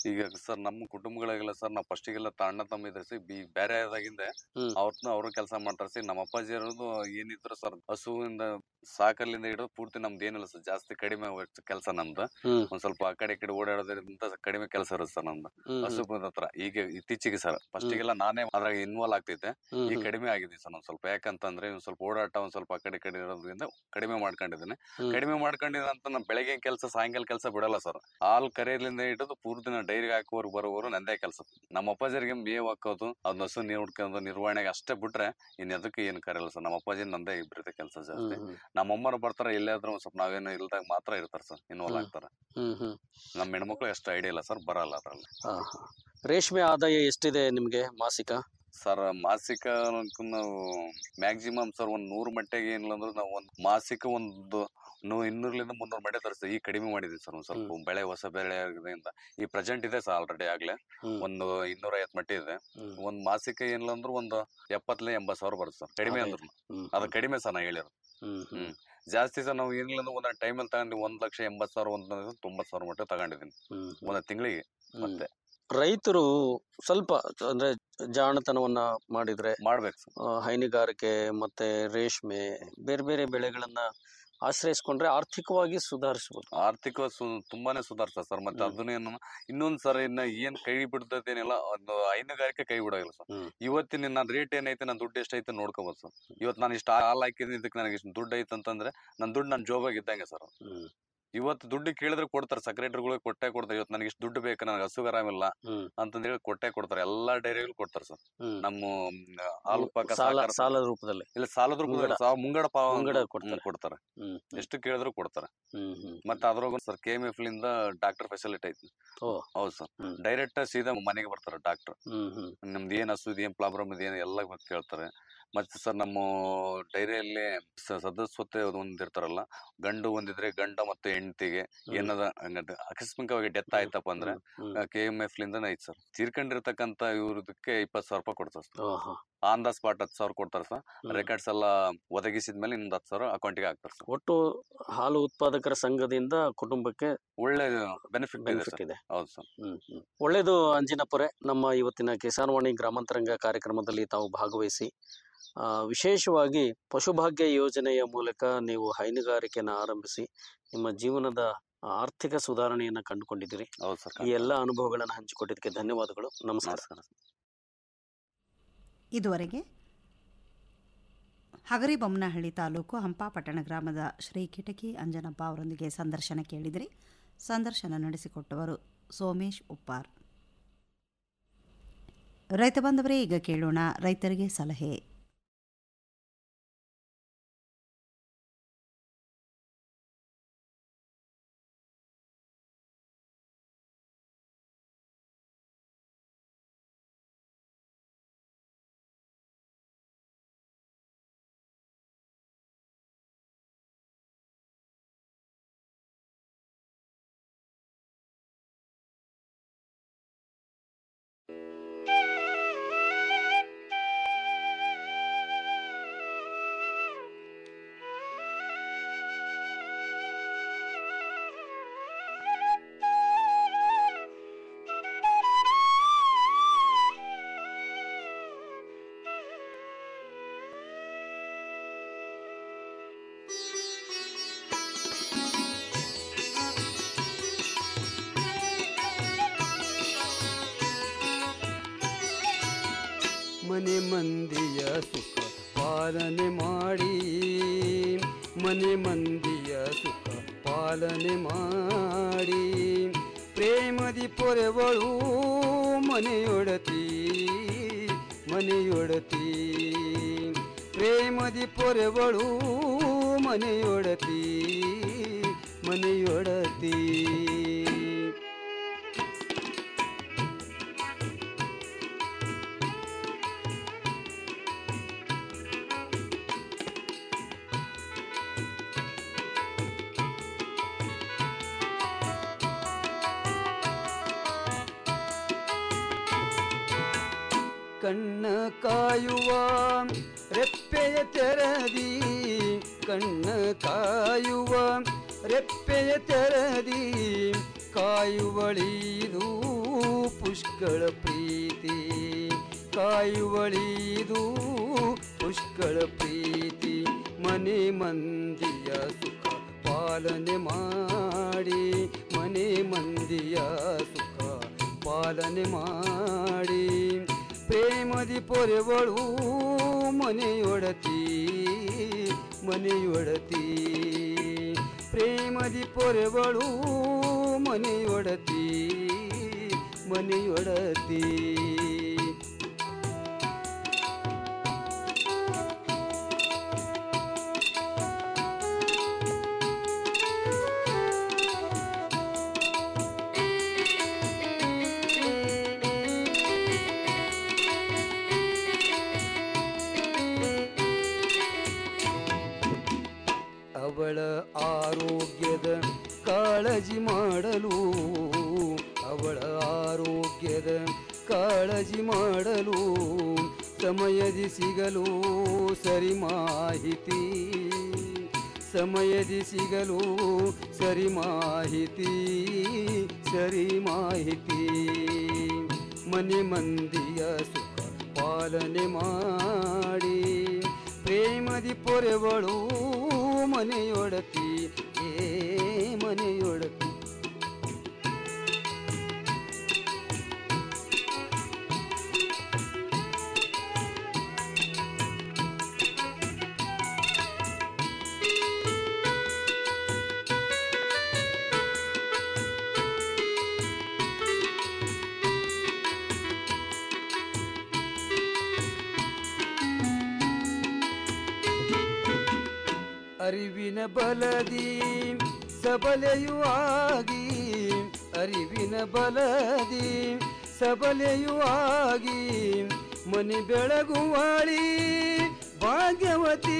ಈಗ ಸರ್ ನಮ್ಮ ಕುಟುಂಬಗಳಿಗೆಲ್ಲ ಸರ್ ನಾವು ಫಸ್ಟಿಗೆಲ್ಲ ಅಣ್ಣ ತಮ್ಮ ಇದ್ರೆ ಸಿ ಬಿ ಬೇರೆ ಆದಾಗಿಂದ ಹ್ಮ್. ಅವ್ರನ್ನ ಅವರು ಕೆಲಸ ಮಾಡ್ತಾರೆ ಸಿ ನಮ್ಮ ಅಪ್ಪಾಜಿ ಇರೋದು ಏನಿದ್ರು ಸರ್ ಹಸುವಿಂದ ಸಾಕಲ್ಲಿಂದ ಹಿಡಿದು ಪೂರ್ತಿ ನಮ್ದು ಏನಿಲ್ಲ ಸರ್ ಜಾಸ್ತಿ ಕಡಿಮೆ ಕೆಲಸ ನಮ್ದು ಹ್ಮ್ ಒಂದ್ ಸ್ವಲ್ಪ ಆ ಕಡೆ ಈ ಕಡೆ ಓಡಾಡೋದ್ರಿಂದ ಕಡಿಮೆ ಕೆಲಸ ಇರುತ್ತೆ ಸರ್ ನಮ್ದು ಹ್ಮ್ ಹಸು ಬಂದ ಹತ್ರ ಈಗ ಇತ್ತೀಚೆಗೆ ಸರ್ ಫಸ್ಟಿಗೆಲ್ಲ ನಾನೇ ಅದ್ರಾಗ ಇನ್ವಾಲ್ವ್ ಆಗ್ತಿದ್ದೆ ಹ್ಮ್ ಈಗ ಹ್ಮ್ ಕಡಿಮೆ ಆಗಿದೆ ಸರ್ ಒಂದ್ ಸ್ವಲ್ಪ ಯಾಕಂತಂದ್ರೆ ಒಂದ್ ಸ್ವಲ್ಪ ಓಡಾಟ ಒಂದ್ ಸ್ವಲ್ಪ ಆ ಕಡೆ ಈ ಕಡೆ ಇರೋದ್ರಿಂದ ಕಡಿಮೆ ಮಾಡ್ಕೊಂಡಿದ್ದೀನಿ ಹ್ಮ್. ಕಡಿಮೆ ಮಾಡ್ಕೊಂಡಿದ ಅಂತ ನಾ ಬೆಳಗ್ಗೆ ಕೆಲಸ ಸಾಯಂಕಾಲ ಕೆಲಸ ಬಿಡಲ್ಲ ಸರ್ ಹಾಲ್ ಕರೆಯಲಿಂದ ಹಿಡಿದು ಪೂರ್ತಿ ನಾ ಡೈರಿಗೆ ಹಾಕೋರು ಬರೋವರು ನಂದೇ ಕೆಲಸ ನಮ್ಮ ಅಪ್ಪಾಜಿಗೆ ಮೇವ್ ಹಾಕೋದು ಅದ್ ಹಸು ನೀರ್ ಹುಡ್ಕೊಂಡು ನಿರ್ವಹಣೆಗೆ ಅಷ್ಟೇ ಬಿಟ್ರೆ ಇನ್ ಎದಕ್ಕೆ ಏನ್ ಕರೆಯಲ್ಲ ಸರ್ ನಮ್ಮ ಅಪ್ಪಾಜಿ ನಂದೇ ಇಬ್ಬರದೇ ಕೆಲಸ ಜಾಸ್ತಿ ಹ್ಮ್ ಹ್ಮ್ ನಮ್ಮ ಅಮ್ಮರು ಬರ್ತಾರ ಎಲ್ಲಾದ್ರೂ ಒಂದ್ ಸ್ವಲ್ಪ ನಾವೇನು ಇಲ್ದಾಗ ಮಾತ್ರ ಇರ್ತಾರ ಸರ್ ಇನ್ವಾಲ್ವ್ ಹ್ಮ್. ಆಗ್ತಾರ ಹ್ಮ್ ಹ್ಮ್ ನಮ್ಮ ಹೆಣ್ಮಕ್ಳು ಅಷ್ಟು ಐಡಿಯಾ ಇಲ್ಲ ಸರ್ ಬರಲ್ಲ ಅದ್ರಲ್ಲಿ ಹಾ ಹಾ ರೇಷ್ಮೆ ಆದಾಯ ಎಷ್ಟಿದೆ ನಿಮ್ಗೆ ಮಾಸಿಕ ಸರ್ ಮಾಸಿಕ ಅನ್ಕೊಂಡ್ ನಾವು ಮ್ಯಾಕ್ಸಿಮಮ್ ಸರ್ ಒಂದ್ ನೂರ್ ಮಟ್ಟಿಗೆ ಏನಿಲ್ಲ ಅಂದ್ರೆ ನಾವು ಒಂದ್ ಮಾಸಿಕ ಒಂದು ನೂ ಇನ್ನೂರ್ಲಿಂದ ಮುನ್ನೂರ್ ಮಟ್ಟೆ ತರಿಸ್ತೀವಿ ಈಗ ಕಡಿಮೆ ಮಾಡಿದೀವಿ ಸರ್ ಒಂದ್ ಸ್ವಲ್ಪ ಬೆಳೆ ಹೊಸ ಬೆಳೆ ಆಗೋದ್ರಿಂದ ಈ ಪ್ರೆಸೆಂಟ್ ಇದೆ ಸರ್ ಆಲ್ರೆಡಿ ಆಗ್ಲೇ ಹ್ಮ್ ಒಂದು ಇನ್ನೂರ ಐವತ್ ಮಟ್ಟಿ ಇದೆ ಹ್ಮ್ ಒಂದ್ ಮಾಸಿಕ ಏನಿಲ್ಲ ಅಂದ್ರೆ ಒಂದು ಎಪ್ಪತ್ತಲೇ ಎಂಬತ್ ಸಾವಿರ ಬರುತ್ತೆ ಸರ್ ಕಡಿಮೆ ಆದಾಯ. ಅಂದ್ರು ಹ್ಮ್ ಅದು ಕಡಿಮೆ ಸರ್ ನಾ ಹೇಳಿರೋದು ಹ್ಮ್ ಹ್ಮ್ ಹ್ಮ್. ಜಾಸ್ತಿ ಸರ್ ನಾವು ಏನಿಲ್ಲ ಅಂದ್ರೆ ಒಂದ್ ಟೈಮಲ್ಲಿ ತಗೊಂಡು ಒಂದ್ ಲಕ್ಷ ಎಂಬತ್ ಸಾವಿರ ಒಂದ್ ತೊಂಬತ್ ಸಾವಿರ ಮಟ್ಟ ತಗೊಂಡಿದ್ದೀನಿ ಹ್ಮ್ ಹ್ಮ್ ಒಂದ್ ತಿಂಗಳಿಗೆ ಹ್ಮ್. ಮತ್ತೆ ರೈತರು ಸ್ವಲ್ಪ ಅಂದ್ರೆ ಜಾಣತನವನ್ನ ಮಾಡಿದ್ರೆ ಮಾಡ್ಬೇಕು ಸರ್ ಆ, ಹೈನುಗಾರಿಕೆ ಮತ್ತೆ ರೇಷ್ಮೆ ಬೇರೆ ಬೇರೆ ಬೆಳೆಗಳನ್ನ ಆಶ್ರಯಿಸ್ಕೊಂಡ್ರೆ ಆರ್ಥಿಕವಾಗಿ ಸುಧಾರಿಸಬಹುದು ಆರ್ಥಿಕ ಸು ತುಂಬಾನೇ ಸುಧಾರಿಸ ಸರ್ ಮತ್ತೆ ಹ್ಮ್. ಅದನ್ನೇನು ಇನ್ನೊಂದ್ ಸರ್ ಇನ್ನ ಏನ್ ಕೈ ಬಿಡ್ತದೇನಿಲ್ಲ ಒಂದು ಹೈನುಗಾರಿಕೆ ಕೈ ಬಿಡೋಗಿಲ್ಲ ಸರ್ ಹ್ಮ್. ಇವತ್ತಿನ ನನ್ನ ರೇಟ್ ಏನೈತೆ ನನ್ನ ದುಡ್ಡು ಎಷ್ಟೈತೆ ನೋಡ್ಕೋಬೋದು ಸರ್ ಇವತ್ತು ನಾನು ಇಷ್ಟು ಹಾಲ್ ಹಾಕಿದ್ದೀನಿ ಇದಕ್ಕೆ ನನಗೆ ಇಷ್ಟು ದುಡ್ಡು ಐತೆ ಅಂತಂದ್ರೆ ನನ್ನ ದುಡ್ಡು ನನ್ನ ಜೋಬಾಗ ಇದ್ದಂಗೆ ಸರ್ ಹ್ಮ್ ಇವತ್ತು ದುಡ್ಡು ಕೇಳಿದ್ರೆ ಕೊಡ್ತಾರೆ ಸೆಕ್ರೆಟರಿಗಳಿಗೆ ಕೊಟ್ಟೆ ಕೊಡ್ತಾರೆ ಇವತ್ತು ನನಗೆ ಇಷ್ಟು ದುಡ್ಡು ಬೇಕು ನನಗೆ ಹಸುಗೆ ಆರಾಮಿಲ್ಲ ಹ್ಮ್ ಅಂತಂದ್ ಹೇಳಿ ಕೊಟ್ಟೆ ಕೊಡ್ತಾರೆ ಎಲ್ಲಾ ಡೈರಿಗಳು ಕೊಡ್ತಾರೆ ಸರ್ ಹ್ಮ್ ನಮ್ಮ ಮ್, ಹಾಲು ಉತ್ಪಾದಕ ಸಾಲ ಸಹಕಾರ ಸಾಲದ ರೂಪದಲ್ಲಿ ಇಲ್ಲ ಸಾಲದ್ರು ಮುಂಗಡ. ಮುಂಗಡ ಪಾವ ಮುಂಗಡ ಹ್ಮ್, ಕೊಡ್ತಾರೆ. ಕೊಡ್ತಾರೆ ಹ್ಮ್ ಹ್ಮ್ ಎಷ್ಟು ಕೇಳಿದ್ರು ಕೊಡ್ತಾರೆ ಹ್ಮ್ ಹ್ಮ್ ಮತ್ತೆ ಅದ್ರಾಗ ಸರ್ ಕೆ ಎಂ ಎಫ್ ಲಿಂದ ಡಾಕ್ಟರ್ ಫೆಸಿಲಿಟಿ ಐತಿ ಓ ಹೌದು ಸರ್ ಹ್ಮ್. ಡೈರೆಕ್ಟ್ ಸೀದಾ ಮನೆಗೆ ಬರ್ತಾರೆ ಡಾಕ್ಟರ್ ಹ್ಮ್ ಹ್ಮ್ ನಮ್ದು ಏನ್ ಹಸು ಏನ್ ಪ್ರಾಬ್ಲಮ್ ಇದೆ ಎಲ್ಲ ಗೊತ್ತು ಕೇಳ್ತಾರೆ ಮತ್ತೆ ಸರ್ ನಮ್ಮ ಡೈರಿಯಲ್ಲಿ ಸದಸ್ಯತೆ ಒಂದಿರ್ತಾರಲ್ಲ ಗಂಡು ಒಂದಿದ್ರೆ ಗಂಡ ಮತ್ತು ಹೆಂಡತಿಗೆ ಹ್ಮ್. ಏನದ ಹಂಗಂದ್ರೆ ಆಕಸ್ಮಿಕವಾಗಿ ಡೆತ್ ಆಯ್ತಪ್ಪ ಅಂದ್ರೆ ಹ್ಮ್ ಕೆ ಎಂ ಎಫ್ ಲಿಂದ ಐತ್ ಸರ್ ತೀರ್ಕೊಂಡಿರ್ತಕ್ಕಂತ ಇವ್ರದಕ್ಕೆ ಇಪ್ಪತ್ತು ಸಾವಿರ ರೂಪಾಯಿ ಕೊಡ್ತಾರೆ ಸರ್ ಓಹೋ ಆನ್ ದ ಸ್ಪಾಟ್ ಹತ್ತು ಸಾವಿರ ಕೊಡ್ತಾರೆ ಸರ್ ಹ್ಮ್. ರೆಕಾರ್ಡ್ಸ್ ಎಲ್ಲ ಒದಗಿಸಿದ್ಮೇಲೆ ಇನ್ನೊಂದು ಹತ್ತು ಸಾವಿರ ಅಕೌಂಟಿಗೆ ಹಾಕ್ತಾರೆ ಸರ್ ಒಟ್ಟು ಹಾಲು ಉತ್ಪಾದಕರ ಸಂಘದಿಂದ ಕುಟುಂಬಕ್ಕೆ ಒಳ್ಳೆ ಬೆನಿಫಿಟ್ ಇದೆ ಬೆನಿಫಿಟ್ ಸರ್ ಇದೆ ಹೌದು ಸರ್ ಹ್ಮ್ ಹ್ಮ್. ಒಳ್ಳೇದು ಅಂಜಿನಪುರೆ ನಮ್ಮ ಇವತ್ತಿನ ಕಿಸಾನ್ವಾಣಿ ಗ್ರಾಮಾಂತರಂಗ ಕಾರ್ಯಕ್ರಮದಲ್ಲಿ ತಾವು ಭಾಗವಹಿಸಿ ಆ, ವಿಶೇಷವಾಗಿ ಪಶುಭಾಗ್ಯ ಯೋಜನೆಯ ಮೂಲಕ ನೀವು ಹೈನುಗಾರಿಕೆನ ಆರಂಭಿಸಿ ನಿಮ್ಮ ಜೀವನದ ಆರ್ಥಿಕ ಸುಧಾರಣೆಯನ್ನ ಕಂಡುಕೊಂಡಿದ್ದೀರಿ ಹೌದು ಸರ್ ಈ ಎಲ್ಲ ಅನುಭವಗಳನ್ನು ಹಂಚಿಕೊಟ್ಟಿದ್ದಕ್ಕೆ ಧನ್ಯವಾದಗಳು ನಮಸ್ಕಾರ ನಮಸ್ಕಾರ ಇದುವರೆಗೆ ಹಗರಿಬೊಮ್ಮನಹಳ್ಳಿ ತಾಲೂಕು ಹಂಪಾಪಟ್ಟಣ ಗ್ರಾಮದ ಶ್ರೀ ಕಿಟಕಿ ಅಂಜನಪ್ಪ ಅವರೊಂದಿಗೆ ಸಂದರ್ಶನ ಕೇಳಿದಿರಿ ಸಂದರ್ಶನ ನಡೆಸಿಕೊಟ್ಟವರು ಸೋಮೇಶ್ ಉಪ್ಪಾರ್ ರೈತ ಬಾಂಧವರೇ ಈಗ ಕೇಳೋಣ ರೈತರಿಗೆ ಸಲಹೆ ಮನೆ ಮಂದಿಯ ಸುಖ ಪಾಲನೆ ಮಾಡಿ ಮನೆ ಮಂದಿಯ ಸುಖ ಪಾಲನೆ ಮಾಡಿ ಪ್ರೇಮದಿ ಪೊರೆವಳು ಮನೆಯೊಡತಿ ಮನೆಯೊಡತಿ ಪ್ರೇಮದಿ ಪೊರೆವಳು ಮನೆಯೊಡತಿ ಮನೆಯೊಡತಿ ಕಣ್ಣ ಕಾಯುವ ರೆಪ್ಪೆಯ ತೆರದಿ ಕಣ್ಣ ಕಾಯುವ ರೆಪ್ಪೆಯ ತೆರದಿ ಕಾಯುವಳಿದು ಪುಷ್ಕಳ ಪ್ರೀತಿ ಕಾಯುವಳಿದು ಪುಷ್ಕಳ ಪ್ರೀತಿ ಮನೆ ಮಂದಿಯ ಸುಖ ಪಾಲನೆ ಮಾಡಿ ಮನೆ ಮಂದಿಯ ಸುಖ ಪಾಲನೆ ಮಾಡಿ ಪ್ರೇಮದಿ ಪೊರೆವಳು ಮನೆಯೊಡತಿ ಮನೆಯೊಡತಿ ಪ್ರೇಮದಿ ಪೊರೆವಳು ಮನೆಯೊಡತಿ ಮನೆಯೊಡತಿ ಅವಳ ಆರೋಗ್ಯದ ಕಾಳಜಿ ಮಾಡಲು ಅವಳ ಆರೋಗ್ಯದ ಕಾಳಜಿ ಮಾಡಲು ಸಮಯದಿ ಸಿಗಲು ಸರಿ ಮಾಹಿತಿ ಸಮಯದಿ ಸಿಗಲು ಸರಿ ಮಾಹಿತಿ ಸರಿ ಮಾಹಿತಿ ಮನೆ ಮಂದಿಯ ಸುಖ ಪಾಲನೆ ಮಾಡಿ ಪ್ರೇಮದಿ ಪೊರೆವಳು ಮನೆಯೊಡತಿ ಏ ಮನೆಯೊಡತಿ ಅರಿವಿನ ಬಲದಿ ಸಬಲೆಯೂ ಆಗಿ ಅರಿವಿನ ಬಲದಿ ಸಬಲೆಯೂ ಆಗಿ ಮನೆ ಬೆಳಗುವಾಳಿ ಭಾಗ್ಯವತಿ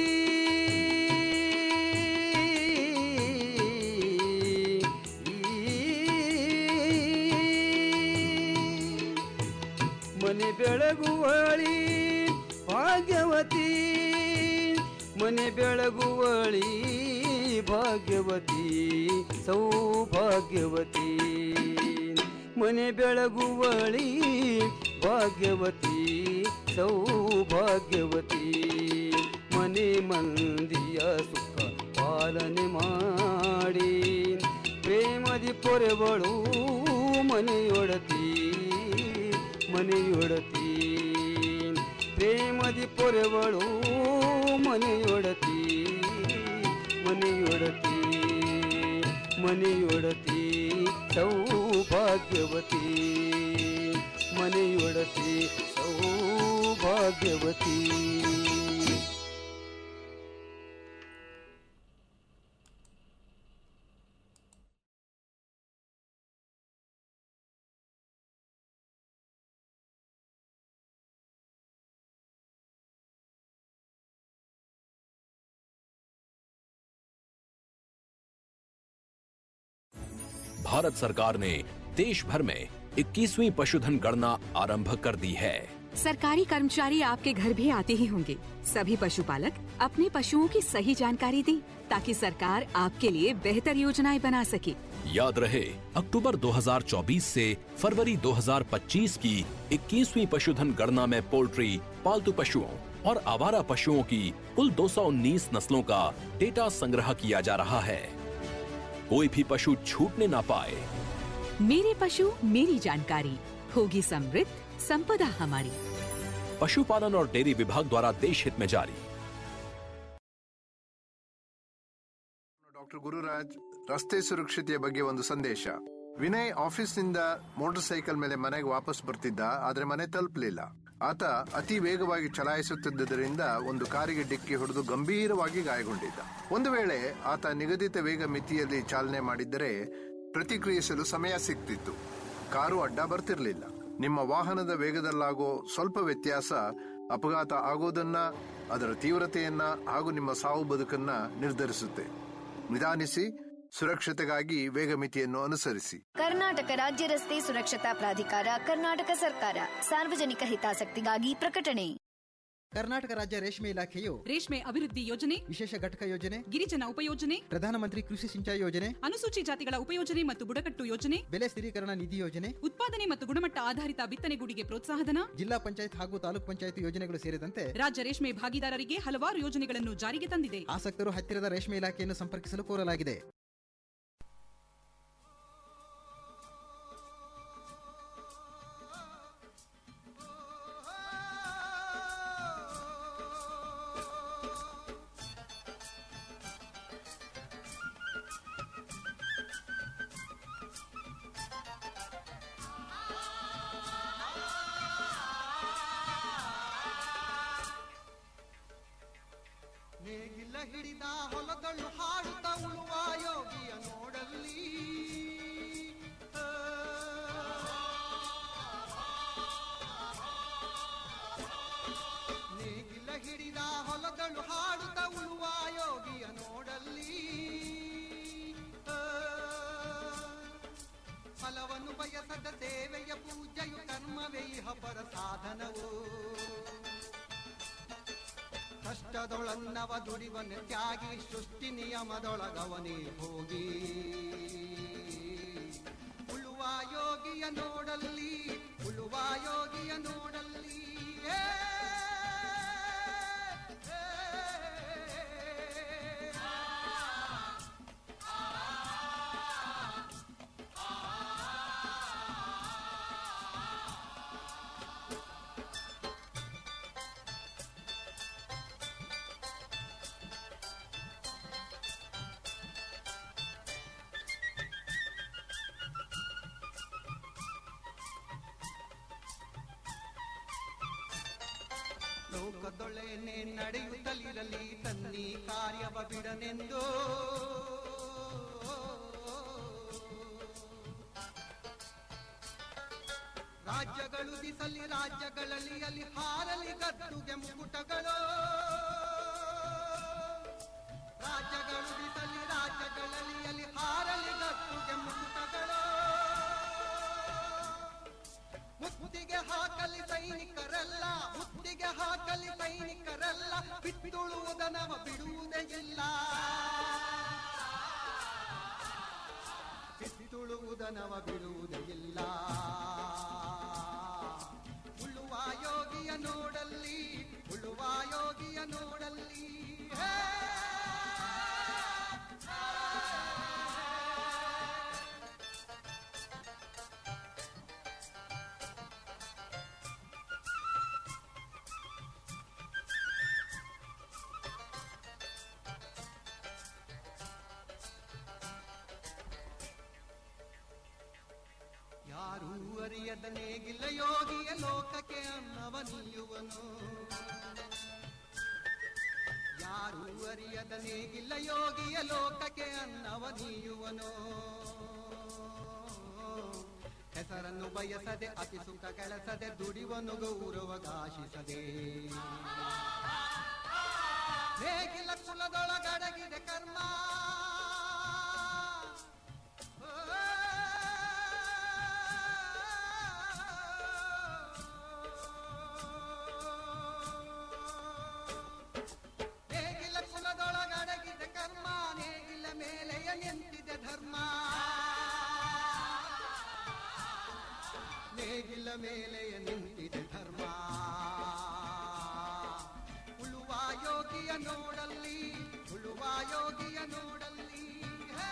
ಮನೆ ಬೆಳಗುವಳಿ ಭಾಗ್ಯವತಿ ಮನೆ ಬೆಳಗುವಳಿ ಭಾಗ್ಯವತಿ ಸೌಭಾಗ್ಯವತಿ ಮನೆ ಬೆಳಗುವಳಿ ಭಾಗ್ಯವತಿ ಸೌಭಾಗ್ಯವತಿ ಮನೆ ಮಂದಿಯ ಸುಖ ಪಾಲನೆ ಮಾಡಿ ಪ್ರೇಮದಿ ಪೊರೆವಳು ಮನೆಯೊಡತಿ ಮನೆಯೊಡತಿ ಪ್ರೇಮದಿ ಪೊರೆವಳು ಮನೆಯೊಡತಿ ಮನೆಯೊಡತಿ ಮನೆಯೊಡತಿ ಸೌಭಾಗ್ಯವತಿ ಮನೆಯೊಡತಿ ಸೌಭಾಗ್ಯವತಿ भारत सरकार ने देश भर में 21वीं पशुधन गणना आरंभ कर दी है सरकारी कर्मचारी आपके घर भी आते ही होंगे सभी पशुपालक अपने पशुओं की सही जानकारी दें ताकि सरकार आपके लिए बेहतर योजनाएं बना सके याद रहे अक्टूबर 2024 से फरवरी 2025 की 21वीं पशुधन गणना में पोल्ट्री पालतू पशुओं और आवारा पशुओं की कुल 219 नस्लों का डेटा संग्रह किया जा रहा है कोई भी पशु छूटने ना पाए मेरे पशु मेरी जानकारी होगी समृद्ध संपदा हमारी पशुपालन और डेयरी विभाग द्वारा देश हित में जारी ಡಾಕ್ಟರ್ ಗುರುರಾಜ್ ರಸ್ತೆ ಸುರಕ್ಷತೆಯ ಬಗ್ಗೆ ಒಂದು ಸಂದೇಶ ವಿನಯ್ ಆಫೀಸ್ನಿಂದ ಮೋಟಾರ್ ಸೈಕಲ್ ಮೇಲೆ ಮನೆಗೆ ವಾಪಸ್ ಬರ್ತಿದ್ದ ಆದ್ರೆ ಮನೆ ತಲುಪಲಿಲ್ಲ ಆತ ಅತಿ ವೇಗವಾಗಿ ಚಲಾಯಿಸುತ್ತಿದ್ದರಿಂದ ಒಂದು ಕಾರಿಗೆ ಡಿಕ್ಕಿ ಹೊಡೆದು ಗಂಭೀರವಾಗಿ ಗಾಯಗೊಂಡಿದ್ದ ಒಂದು ವೇಳೆ ಆತ ನಿಗದಿತ ವೇಗ ಮಿತಿಯಲ್ಲಿ ಚಾಲನೆ ಮಾಡಿದ್ದರೆ ಪ್ರತಿಕ್ರಿಯಿಸಲು ಸಮಯ ಸಿಗ್ತಿತ್ತು ಕಾರು ಅಡ್ಡ ಬರ್ತಿರ್ಲಿಲ್ಲ ನಿಮ್ಮ ವಾಹನದ ವೇಗದಲ್ಲಾಗೋ ಸ್ವಲ್ಪ ವ್ಯತ್ಯಾಸ ಅಪಘಾತ ಆಗೋದನ್ನ ಅದರ ತೀವ್ರತೆಯನ್ನ ಹಾಗೂ ನಿಮ್ಮ ಸಾವು ಬದುಕನ್ನ ನಿರ್ಧರಿಸುತ್ತೆ ನಿಧಾನಿಸಿ ಸುರಕ್ಷತೆಗಾಗಿ ವೇಗ ಮಿತಿಯನ್ನು ಅನುಸರಿಸಿ ಕರ್ನಾಟಕ ರಾಜ್ಯ ರಸ್ತೆ ಸುರಕ್ಷತಾ ಪ್ರಾಧಿಕಾರ ಕರ್ನಾಟಕ ಸರ್ಕಾರ ಸಾರ್ವಜನಿಕ ಹಿತಾಸಕ್ತಿಗಾಗಿ ಪ್ರಕಟಣೆ ಕರ್ನಾಟಕ ರಾಜ್ಯ ರೇಷ್ಮೆ ಇಲಾಖೆಯು ರೇಷ್ಮೆ ಅಭಿವೃದ್ಧಿ ಯೋಜನೆ ವಿಶೇಷ ಘಟಕ ಯೋಜನೆ ಗಿರಿಜನ ಉಪಯೋಜನೆ ಪ್ರಧಾನಮಂತ್ರಿ ಕೃಷಿ ಸಿಂಚಾಯಿ ಯೋಜನೆ ಅನುಸೂಚಿ ಜಾತಿಗಳ ಉಪಯೋಜನೆ ಮತ್ತು ಬುಡಕಟ್ಟು ಯೋಜನೆ ಬೆಲೆ ಸ್ಥಿರೀಕರಣ ನಿಧಿ ಯೋಜನೆ ಉತ್ಪಾದನೆ ಮತ್ತು ಗುಣಮಟ್ಟ ಆಧಾರಿತ ಬಿತ್ತನೆಗೂಡಿಗೆ ಪ್ರೋತ್ಸಾಹಧನ ಜಿಲ್ಲಾ ಪಂಚಾಯತ್ ಹಾಗೂ ತಾಲೂಕ್ ಪಂಚಾಯತ್ ಯೋಜನೆಗಳು ಸೇರಿದಂತೆ ರಾಜ್ಯ ರೇಷ್ಮೆ ಭಾಗಿದಾರರಿಗೆ ಹಲವಾರು ಯೋಜನೆಗಳನ್ನು ಜಾರಿಗೆ ತಂದಿದೆ ಆಸಕ್ತರು ಹತ್ತಿರದ ರೇಷ್ಮೆ ಇಲಾಖೆಯನ್ನು ಸಂಪರ್ಕಿಸಲು ಕೋರಲಾಗಿದೆ ನೇಗಿಲ ಹಿಡಿದ ಹೊಲಗಳು ಹಾಡುತ್ತ ಉಳುವ ಯೋಗಿಯ ನೋಡಲ್ಲಿ ಆ. ನೇಗಿಲ ಹಿಡಿದ ಹೊಲಗಳು ಹಾಡುತ್ತ ಉಳುವ ಯೋಗಿಯ ನೋಡಲ್ಲಿ ಆ. ಫಲವನ್ನು ಬಯಸದ ಸೇವೆಯ ಪೂಜೆಯು ಕರ್ಮವೇ ಇಹ ಪರ ಸಾಧನವು ಕಷ್ಟದೊಳನ್ನವ ದುಡಿವನ ತ್ಯಾಗಿ ಸೃಷ್ಟಿ ನಿಯಮದೊಳಗವನೇ ಹೋಗಿ ಉಳುವ ಯೋಗಿಯ ನೋಡಲ್ಲಿ ಉಳುವ ಯೋಗಿಯ ನೋಡಲ್ಲಿ ಏ, ಏ, ಲೋಕದೊಳೆನೆ ನಡೆಯುತ್ತಲಿರಲಿ ತನ್ನಿ ಕಾರ್ಯವ ಬಿಡನೆಂದು ರಾಜ್ಯಗಳು ದಿಸಲಿ ರಾಜ್ಯಗಳಲ್ಲಿ ಅಲ್ಲಿ ಹಾರಲಿ ಗದ್ದುಗೆ ಮುಕುಟಗಳು ರಾಜ್ಯಗಳು ದಿಸಲಿ ರಾಜ್ಯಗಳಲ್ಲಿ ಅಲ್ಲಿ ಹಾರಲಿ ಗದ್ದುಗೆ ಮುಕುಟಗಳು ಮುತ್ತಿಗೆ ಹಾಕಲಿ ಸೈನಿಕರೆಲ್ಲ ಮುತ್ತಿಗೆ ಹಾಕಲಿ ಸೈನಿಕರೆಲ್ಲ ಬಿತ್ತುಳುವುದನವ ಬಿಡುವುದೇ ಇಲ್ಲ ಬಿತ್ತುಳುವುದನವ ಬಿಡುವುದೇ ಇಲ್ಲ ಉಳುವ ಯೋಗಿಯ ನೋಡಲ್ಲಿ ಉಳುವ ಯೋಗಿಯ ನೋಡಲ್ಲಿ ಹೇ ಯಾರೂ ಅರಿಯದ ನೇಗಿಲ್ಲ ಯೋಗಿಯ ಲೋಕಕ್ಕೆ ಅನ್ನವ ನೀಯುವನು ಯಾರೂ ಅರಿಯದ ನೇಗಿಲ್ಲ ಯೋಗಿಯ ಲೋಕಕ್ಕೆ ಅನ್ನವ ನೀಯುವನು ಹೆಸರನ್ನು ಬಯಸದೆ ಅತಿ ಸುಖ ಕೆಲಸದೆ ದುಡಿವನು ಗೌರವಗಾಶಿಸದೆ ನೇಗಿಲ ಕುಲದೊಳಗಡಗಿದೆ ಕರ್ಮ ನೇಗಿಲ ಕುಲದೊಳಗಡಗಿದೆ ಕರ್ಮ ನೇಗಿಲ ಮೇಲೆಯ ನಿಂತಿದೆ ಧರ್ಮ ನೇಗಿಲ ಮೇಲೆಯ ನಿಂತಿದೆ ಧರ್ಮ ಉಳುವ ಯೋಗಿಯ ನೋಡಲ್ಲಿ ಉಳುವ ಯೋಗಿಯ ನೋಡಲ್ಲಿ ಹೇ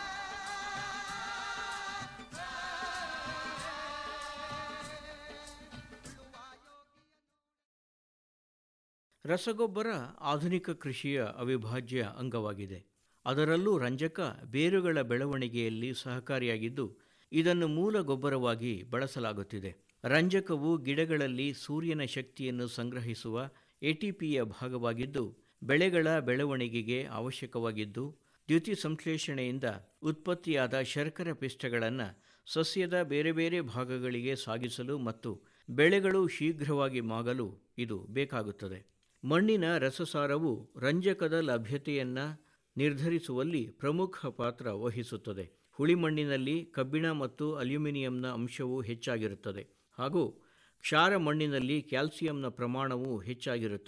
ರಸಗೊಬ್ಬರ ಆಧುನಿಕ ಕೃಷಿಯ ಅವಿಭಾಜ್ಯ ಅಂಗವಾಗಿದೆ ಅದರಲ್ಲೂ ರಂಜಕ ಬೇರುಗಳ ಬೆಳವಣಿಗೆಯಲ್ಲಿ ಸಹಕಾರಿಯಾಗಿದ್ದು ಇದನ್ನು ಮೂಲ ಗೊಬ್ಬರವಾಗಿ ಬಳಸಲಾಗುತ್ತಿದೆ ರಂಜಕವು ಗಿಡಗಳಲ್ಲಿ ಸೂರ್ಯನ ಶಕ್ತಿಯನ್ನು ಸಂಗ್ರಹಿಸುವ ಎಟಿಪಿಯ ಭಾಗವಾಗಿದ್ದು ಬೆಳೆಗಳ ಬೆಳವಣಿಗೆಗೆ ಅವಶ್ಯಕವಾಗಿದ್ದು ದ್ಯುತಿ ಸಂಶ್ಲೇಷಣೆಯಿಂದ ಉತ್ಪತ್ತಿಯಾದ ಶರ್ಕರ ಪಿಷ್ಟಗಳನ್ನು ಸಸ್ಯದ ಬೇರೆ ಬೇರೆ ಭಾಗಗಳಿಗೆ ಸಾಗಿಸಲು ಮತ್ತು ಬೆಳೆಗಳು ಶೀಘ್ರವಾಗಿ ಮಾಗಲು ಇದು ಬೇಕಾಗುತ್ತದೆ ಮಣ್ಣಿನ ರಸಸಾರವು ರಂಜಕದ ಲಭ್ಯತೆಯನ್ನು ನಿರ್ಧರಿಸುವಲ್ಲಿ ಪ್ರಮುಖ ಪಾತ್ರ ವಹಿಸುತ್ತದೆ ಹುಳಿ ಮಣ್ಣಿನಲ್ಲಿ ಕಬ್ಬಿಣ ಮತ್ತು ಅಲ್ಯೂಮಿನಿಯಂನ ಅಂಶವು ಹೆಚ್ಚಾಗಿರುತ್ತದೆ ಹಾಗೂ ಕ್ಷಾರ ಮಣ್ಣಿನಲ್ಲಿ ಕ್ಯಾಲ್ಸಿಯಂನ ಪ್ರಮಾಣವು ಹೆಚ್ಚಾಗಿರುತ್ತದೆ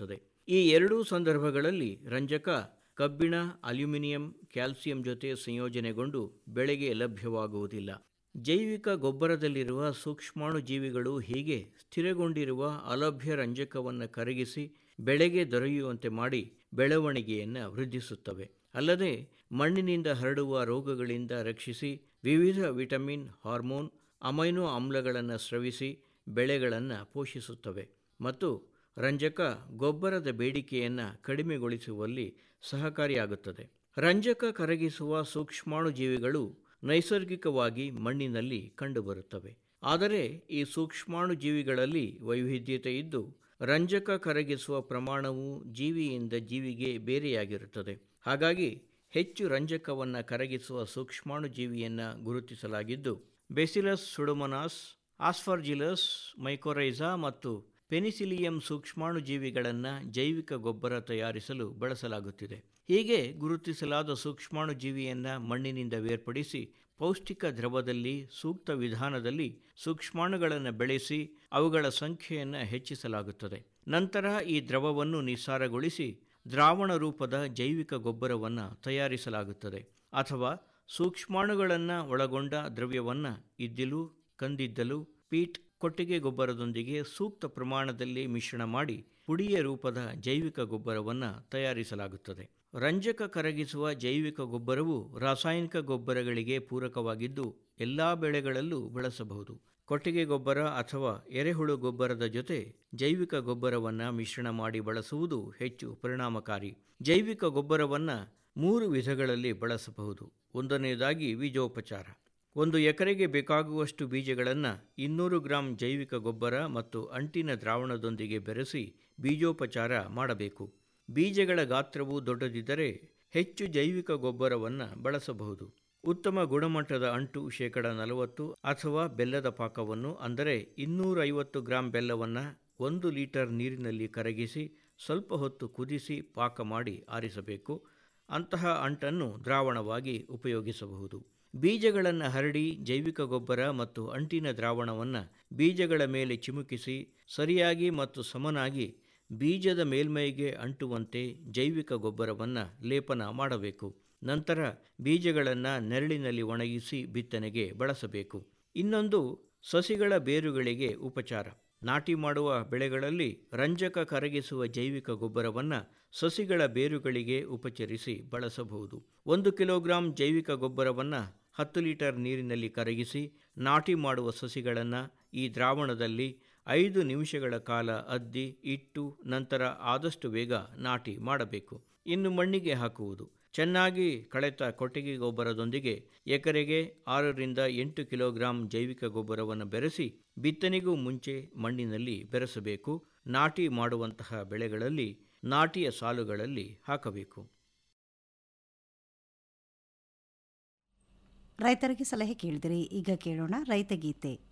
ಈ ಎರಡೂ ಸಂದರ್ಭಗಳಲ್ಲಿ ರಂಜಕ ಕಬ್ಬಿಣ ಅಲ್ಯೂಮಿನಿಯಂ ಕ್ಯಾಲ್ಸಿಯಂ ಜೊತೆ ಸಂಯೋಜನೆಗೊಂಡು ಬೆಳೆಗೆ ಲಭ್ಯವಾಗುವುದಿಲ್ಲ ಜೈವಿಕ ಗೊಬ್ಬರದಲ್ಲಿರುವ ಸೂಕ್ಷ್ಮಾಣು ಜೀವಿಗಳು ಹೀಗೆ ಸ್ಥಿರಗೊಂಡಿರುವ ಅಲಭ್ಯ ರಂಜಕವನ್ನು ಕರಗಿಸಿ ಬೆಳೆಗೆ ದೊರೆಯುವಂತೆ ಮಾಡಿ ಬೆಳವಣಿಗೆಯನ್ನು ವೃದ್ಧಿಸುತ್ತವೆ ಅಲ್ಲದೆ ಮಣ್ಣಿನಿಂದ ಹರಡುವ ರೋಗಗಳಿಂದ ರಕ್ಷಿಸಿ ವಿವಿಧ ವಿಟಮಿನ್ ಹಾರ್ಮೋನ್ ಅಮೈನೋ ಆಮ್ಲಗಳನ್ನು ಸ್ರವಿಸಿ ಬೆಳೆಗಳನ್ನು ಪೋಷಿಸುತ್ತವೆ ಮತ್ತು ರಂಜಕ ಗೊಬ್ಬರದ ಬೇಡಿಕೆಯನ್ನು ಕಡಿಮೆಗೊಳಿಸುವಲ್ಲಿ ಸಹಕಾರಿಯಾಗುತ್ತದೆ ರಂಜಕ ಕರಗಿಸುವ ಸೂಕ್ಷ್ಮಾಣು ಜೀವಿಗಳು ನೈಸರ್ಗಿಕವಾಗಿ ಮಣ್ಣಿನಲ್ಲಿ ಕಂಡುಬರುತ್ತವೆ ಆದರೆ ಈ ಸೂಕ್ಷ್ಮಾಣು ಜೀವಿಗಳಲ್ಲಿ ವೈವಿಧ್ಯತೆ ಇದ್ದು ರಂಜಕ ಕರಗಿಸುವ ಪ್ರಮಾಣವು ಜೀವಿಯಿಂದ ಜೀವಿಗೆ ಬೇರೆಯಾಗಿರುತ್ತದೆ ಹಾಗಾಗಿ ಹೆಚ್ಚು ರಂಜಕವನ್ನು ಕರಗಿಸುವ ಸೂಕ್ಷ್ಮಾಣು ಜೀವಿಯನ್ನು ಗುರುತಿಸಲಾಗಿದ್ದು ಬೆಸಿಲಸ್ ಸುಡೋಮೊನಾಸ್ ಆಸ್ಫರ್ಜಿಲಸ್ ಮೈಕೋರೈಸಾ ಮತ್ತು ಪೆನಿಸಿಲಿಯಂ ಸೂಕ್ಷ್ಮಾಣು ಜೀವಿಗಳನ್ನು ಜೈವಿಕ ಗೊಬ್ಬರ ತಯಾರಿಸಲು ಬಳಸಲಾಗುತ್ತಿದೆ ಹೀಗೆ ಗುರುತಿಸಲಾದ ಸೂಕ್ಷ್ಮಾಣು ಜೀವಿಯನ್ನು ಮಣ್ಣಿನಿಂದ ಬೇರ್ಪಡಿಸಿ ಪೌಷ್ಟಿಕ ದ್ರವದಲ್ಲಿ ಸೂಕ್ತ ವಿಧಾನದಲ್ಲಿ ಸೂಕ್ಷ್ಮಾಣುಗಳನ್ನು ಬೆಳೆಸಿ ಅವುಗಳ ಸಂಖ್ಯೆಯನ್ನು ಹೆಚ್ಚಿಸಲಾಗುತ್ತದೆ ನಂತರ ಈ ದ್ರವವನ್ನು ನಿಸ್ಸಾರಗೊಳಿಸಿ ದ್ರಾವಣ ರೂಪದ ಜೈವಿಕ ಗೊಬ್ಬರವನ್ನು ತಯಾರಿಸಲಾಗುತ್ತದೆ ಅಥವಾ ಸೂಕ್ಷ್ಮಾಣುಗಳನ್ನು ಒಳಗೊಂಡ ದ್ರವ್ಯವನ್ನು ಇದ್ದಿಲು ಕಂದಿದ್ದಲು ಪೀಟ್ ಕೊಟ್ಟಿಗೆ ಗೊಬ್ಬರದೊಂದಿಗೆ ಸೂಕ್ತ ಪ್ರಮಾಣದಲ್ಲಿ ಮಿಶ್ರಣ ಮಾಡಿ ಪುಡಿಯ ರೂಪದ ಜೈವಿಕ ಗೊಬ್ಬರವನ್ನು ತಯಾರಿಸಲಾಗುತ್ತದೆ ರಂಜಕ ಕರಗಿಸುವ ಜೈವಿಕ ಗೊಬ್ಬರವು ರಾಸಾಯನಿಕ ಗೊಬ್ಬರಗಳಿಗೆ ಪೂರಕವಾಗಿದ್ದು ಎಲ್ಲ ಬೆಳೆಗಳಲ್ಲೂ ಬಳಸಬಹುದು ಕೊಟ್ಟಿಗೆ ಗೊಬ್ಬರ ಅಥವಾ ಎರೆಹುಳು ಗೊಬ್ಬರದ ಜೊತೆ ಜೈವಿಕ ಗೊಬ್ಬರವನ್ನು ಮಿಶ್ರಣ ಮಾಡಿ ಬಳಸುವುದು ಹೆಚ್ಚು ಪರಿಣಾಮಕಾರಿ ಜೈವಿಕ ಗೊಬ್ಬರವನ್ನು ಮೂರು ವಿಧಗಳಲ್ಲಿ ಬಳಸಬಹುದು ಒಂದನೆಯದಾಗಿ ಬೀಜೋಪಚಾರ ಒಂದು ಎಕರೆಗೆ ಬೇಕಾಗುವಷ್ಟು ಬೀಜಗಳನ್ನು ಇನ್ನೂರು ಗ್ರಾಂ ಜೈವಿಕ ಗೊಬ್ಬರ ಮತ್ತು ಅಂಟಿನ ದ್ರಾವಣದೊಂದಿಗೆ ಬೆರೆಸಿ ಬೀಜೋಪಚಾರ ಮಾಡಬೇಕು ಬೀಜಗಳ ಗಾತ್ರವು ದೊಡ್ಡದಿದ್ದರೆ ಹೆಚ್ಚು ಜೈವಿಕ ಗೊಬ್ಬರವನ್ನು ಬಳಸಬಹುದು ಉತ್ತಮ ಗುಣಮಟ್ಟದ ಅಂಟು ಶೇಕಡ ನಲವತ್ತು ಅಥವಾ ಬೆಲ್ಲದ ಪಾಕವನ್ನು ಅಂದರೆ ಇನ್ನೂರೈವತ್ತು ಗ್ರಾಂ ಬೆಲ್ಲವನ್ನು ಒಂದು ಲೀಟರ್ ನೀರಿನಲ್ಲಿ ಕರಗಿಸಿ ಸ್ವಲ್ಪ ಹೊತ್ತು ಕುದಿಸಿ ಪಾಕ ಮಾಡಿ ಆರಿಸಬೇಕು ಅಂತಹ ಅಂಟನ್ನು ದ್ರಾವಣವಾಗಿ ಉಪಯೋಗಿಸಬಹುದು ಬೀಜಗಳನ್ನು ಹರಡಿ ಜೈವಿಕ ಗೊಬ್ಬರ ಮತ್ತು ಅಂಟಿನ ದ್ರಾವಣವನ್ನು ಬೀಜಗಳ ಮೇಲೆ ಚಿಮುಕಿಸಿ ಸರಿಯಾಗಿ ಮತ್ತು ಸಮನಾಗಿ ಬೀಜದ ಮೇಲ್ಮೈಗೆ ಅಂಟುವಂತೆ ಜೈವಿಕ ಗೊಬ್ಬರವನ್ನು ಲೇಪನ ಮಾಡಬೇಕು ನಂತರ ಬೀಜಗಳನ್ನು ನೆರಳಿನಲ್ಲಿ ಒಣಗಿಸಿ ಬಿತ್ತನೆಗೆ ಬಳಸಬೇಕು ಇನ್ನೊಂದು ಸಸಿಗಳ ಬೇರುಗಳಿಗೆ ಉಪಚಾರ ನಾಟಿ ಮಾಡುವ ಬೆಳೆಗಳಲ್ಲಿ ರಂಜಕ ಕರಗಿಸುವ ಜೈವಿಕ ಗೊಬ್ಬರವನ್ನು ಸಸಿಗಳ ಬೇರುಗಳಿಗೆ ಉಪಚರಿಸಿ ಬಳಸಬಹುದು ಒಂದು ಕಿಲೋಗ್ರಾಂ ಜೈವಿಕ ಗೊಬ್ಬರವನ್ನು ಹತ್ತು ಲೀಟರ್ ನೀರಿನಲ್ಲಿ ಕರಗಿಸಿ ನಾಟಿ ಮಾಡುವ ಸಸಿಗಳನ್ನು ಈ ದ್ರಾವಣದಲ್ಲಿ ಐದು ನಿಮಿಷಗಳ ಕಾಲ ಅದ್ದಿ ಇಟ್ಟು ನಂತರ ಆದಷ್ಟು ಬೇಗ ನಾಟಿ ಮಾಡಬೇಕು ಇನ್ನು ಮಣ್ಣಿಗೆ ಹಾಕುವುದು ಚೆನ್ನಾಗಿ ಕಳೆತ ಕೊಟ್ಟಿಗೆ ಗೊಬ್ಬರದೊಂದಿಗೆ ಎಕರೆಗೆ ಆರರಿಂದ ಎಂಟು ಕಿಲೋಗ್ರಾಂ ಜೈವಿಕ ಗೊಬ್ಬರವನ್ನು ಬೆರೆಸಿ ಬಿತ್ತನೆಗೂ ಮುಂಚೆ ಮಣ್ಣಿನಲ್ಲಿ ಬೆರೆಸಬೇಕು ನಾಟಿ ಮಾಡುವಂತಹ ಬೆಳೆಗಳಲ್ಲಿ ನಾಟಿಯ ಸಾಲುಗಳಲ್ಲಿ ಹಾಕಬೇಕು ರೈತರಿಗೆ ಸಲಹೆ ಕೇಳಿದಿರಿ ಈಗ ಕೇಳೋಣ ರೈತ ಗೀತೆ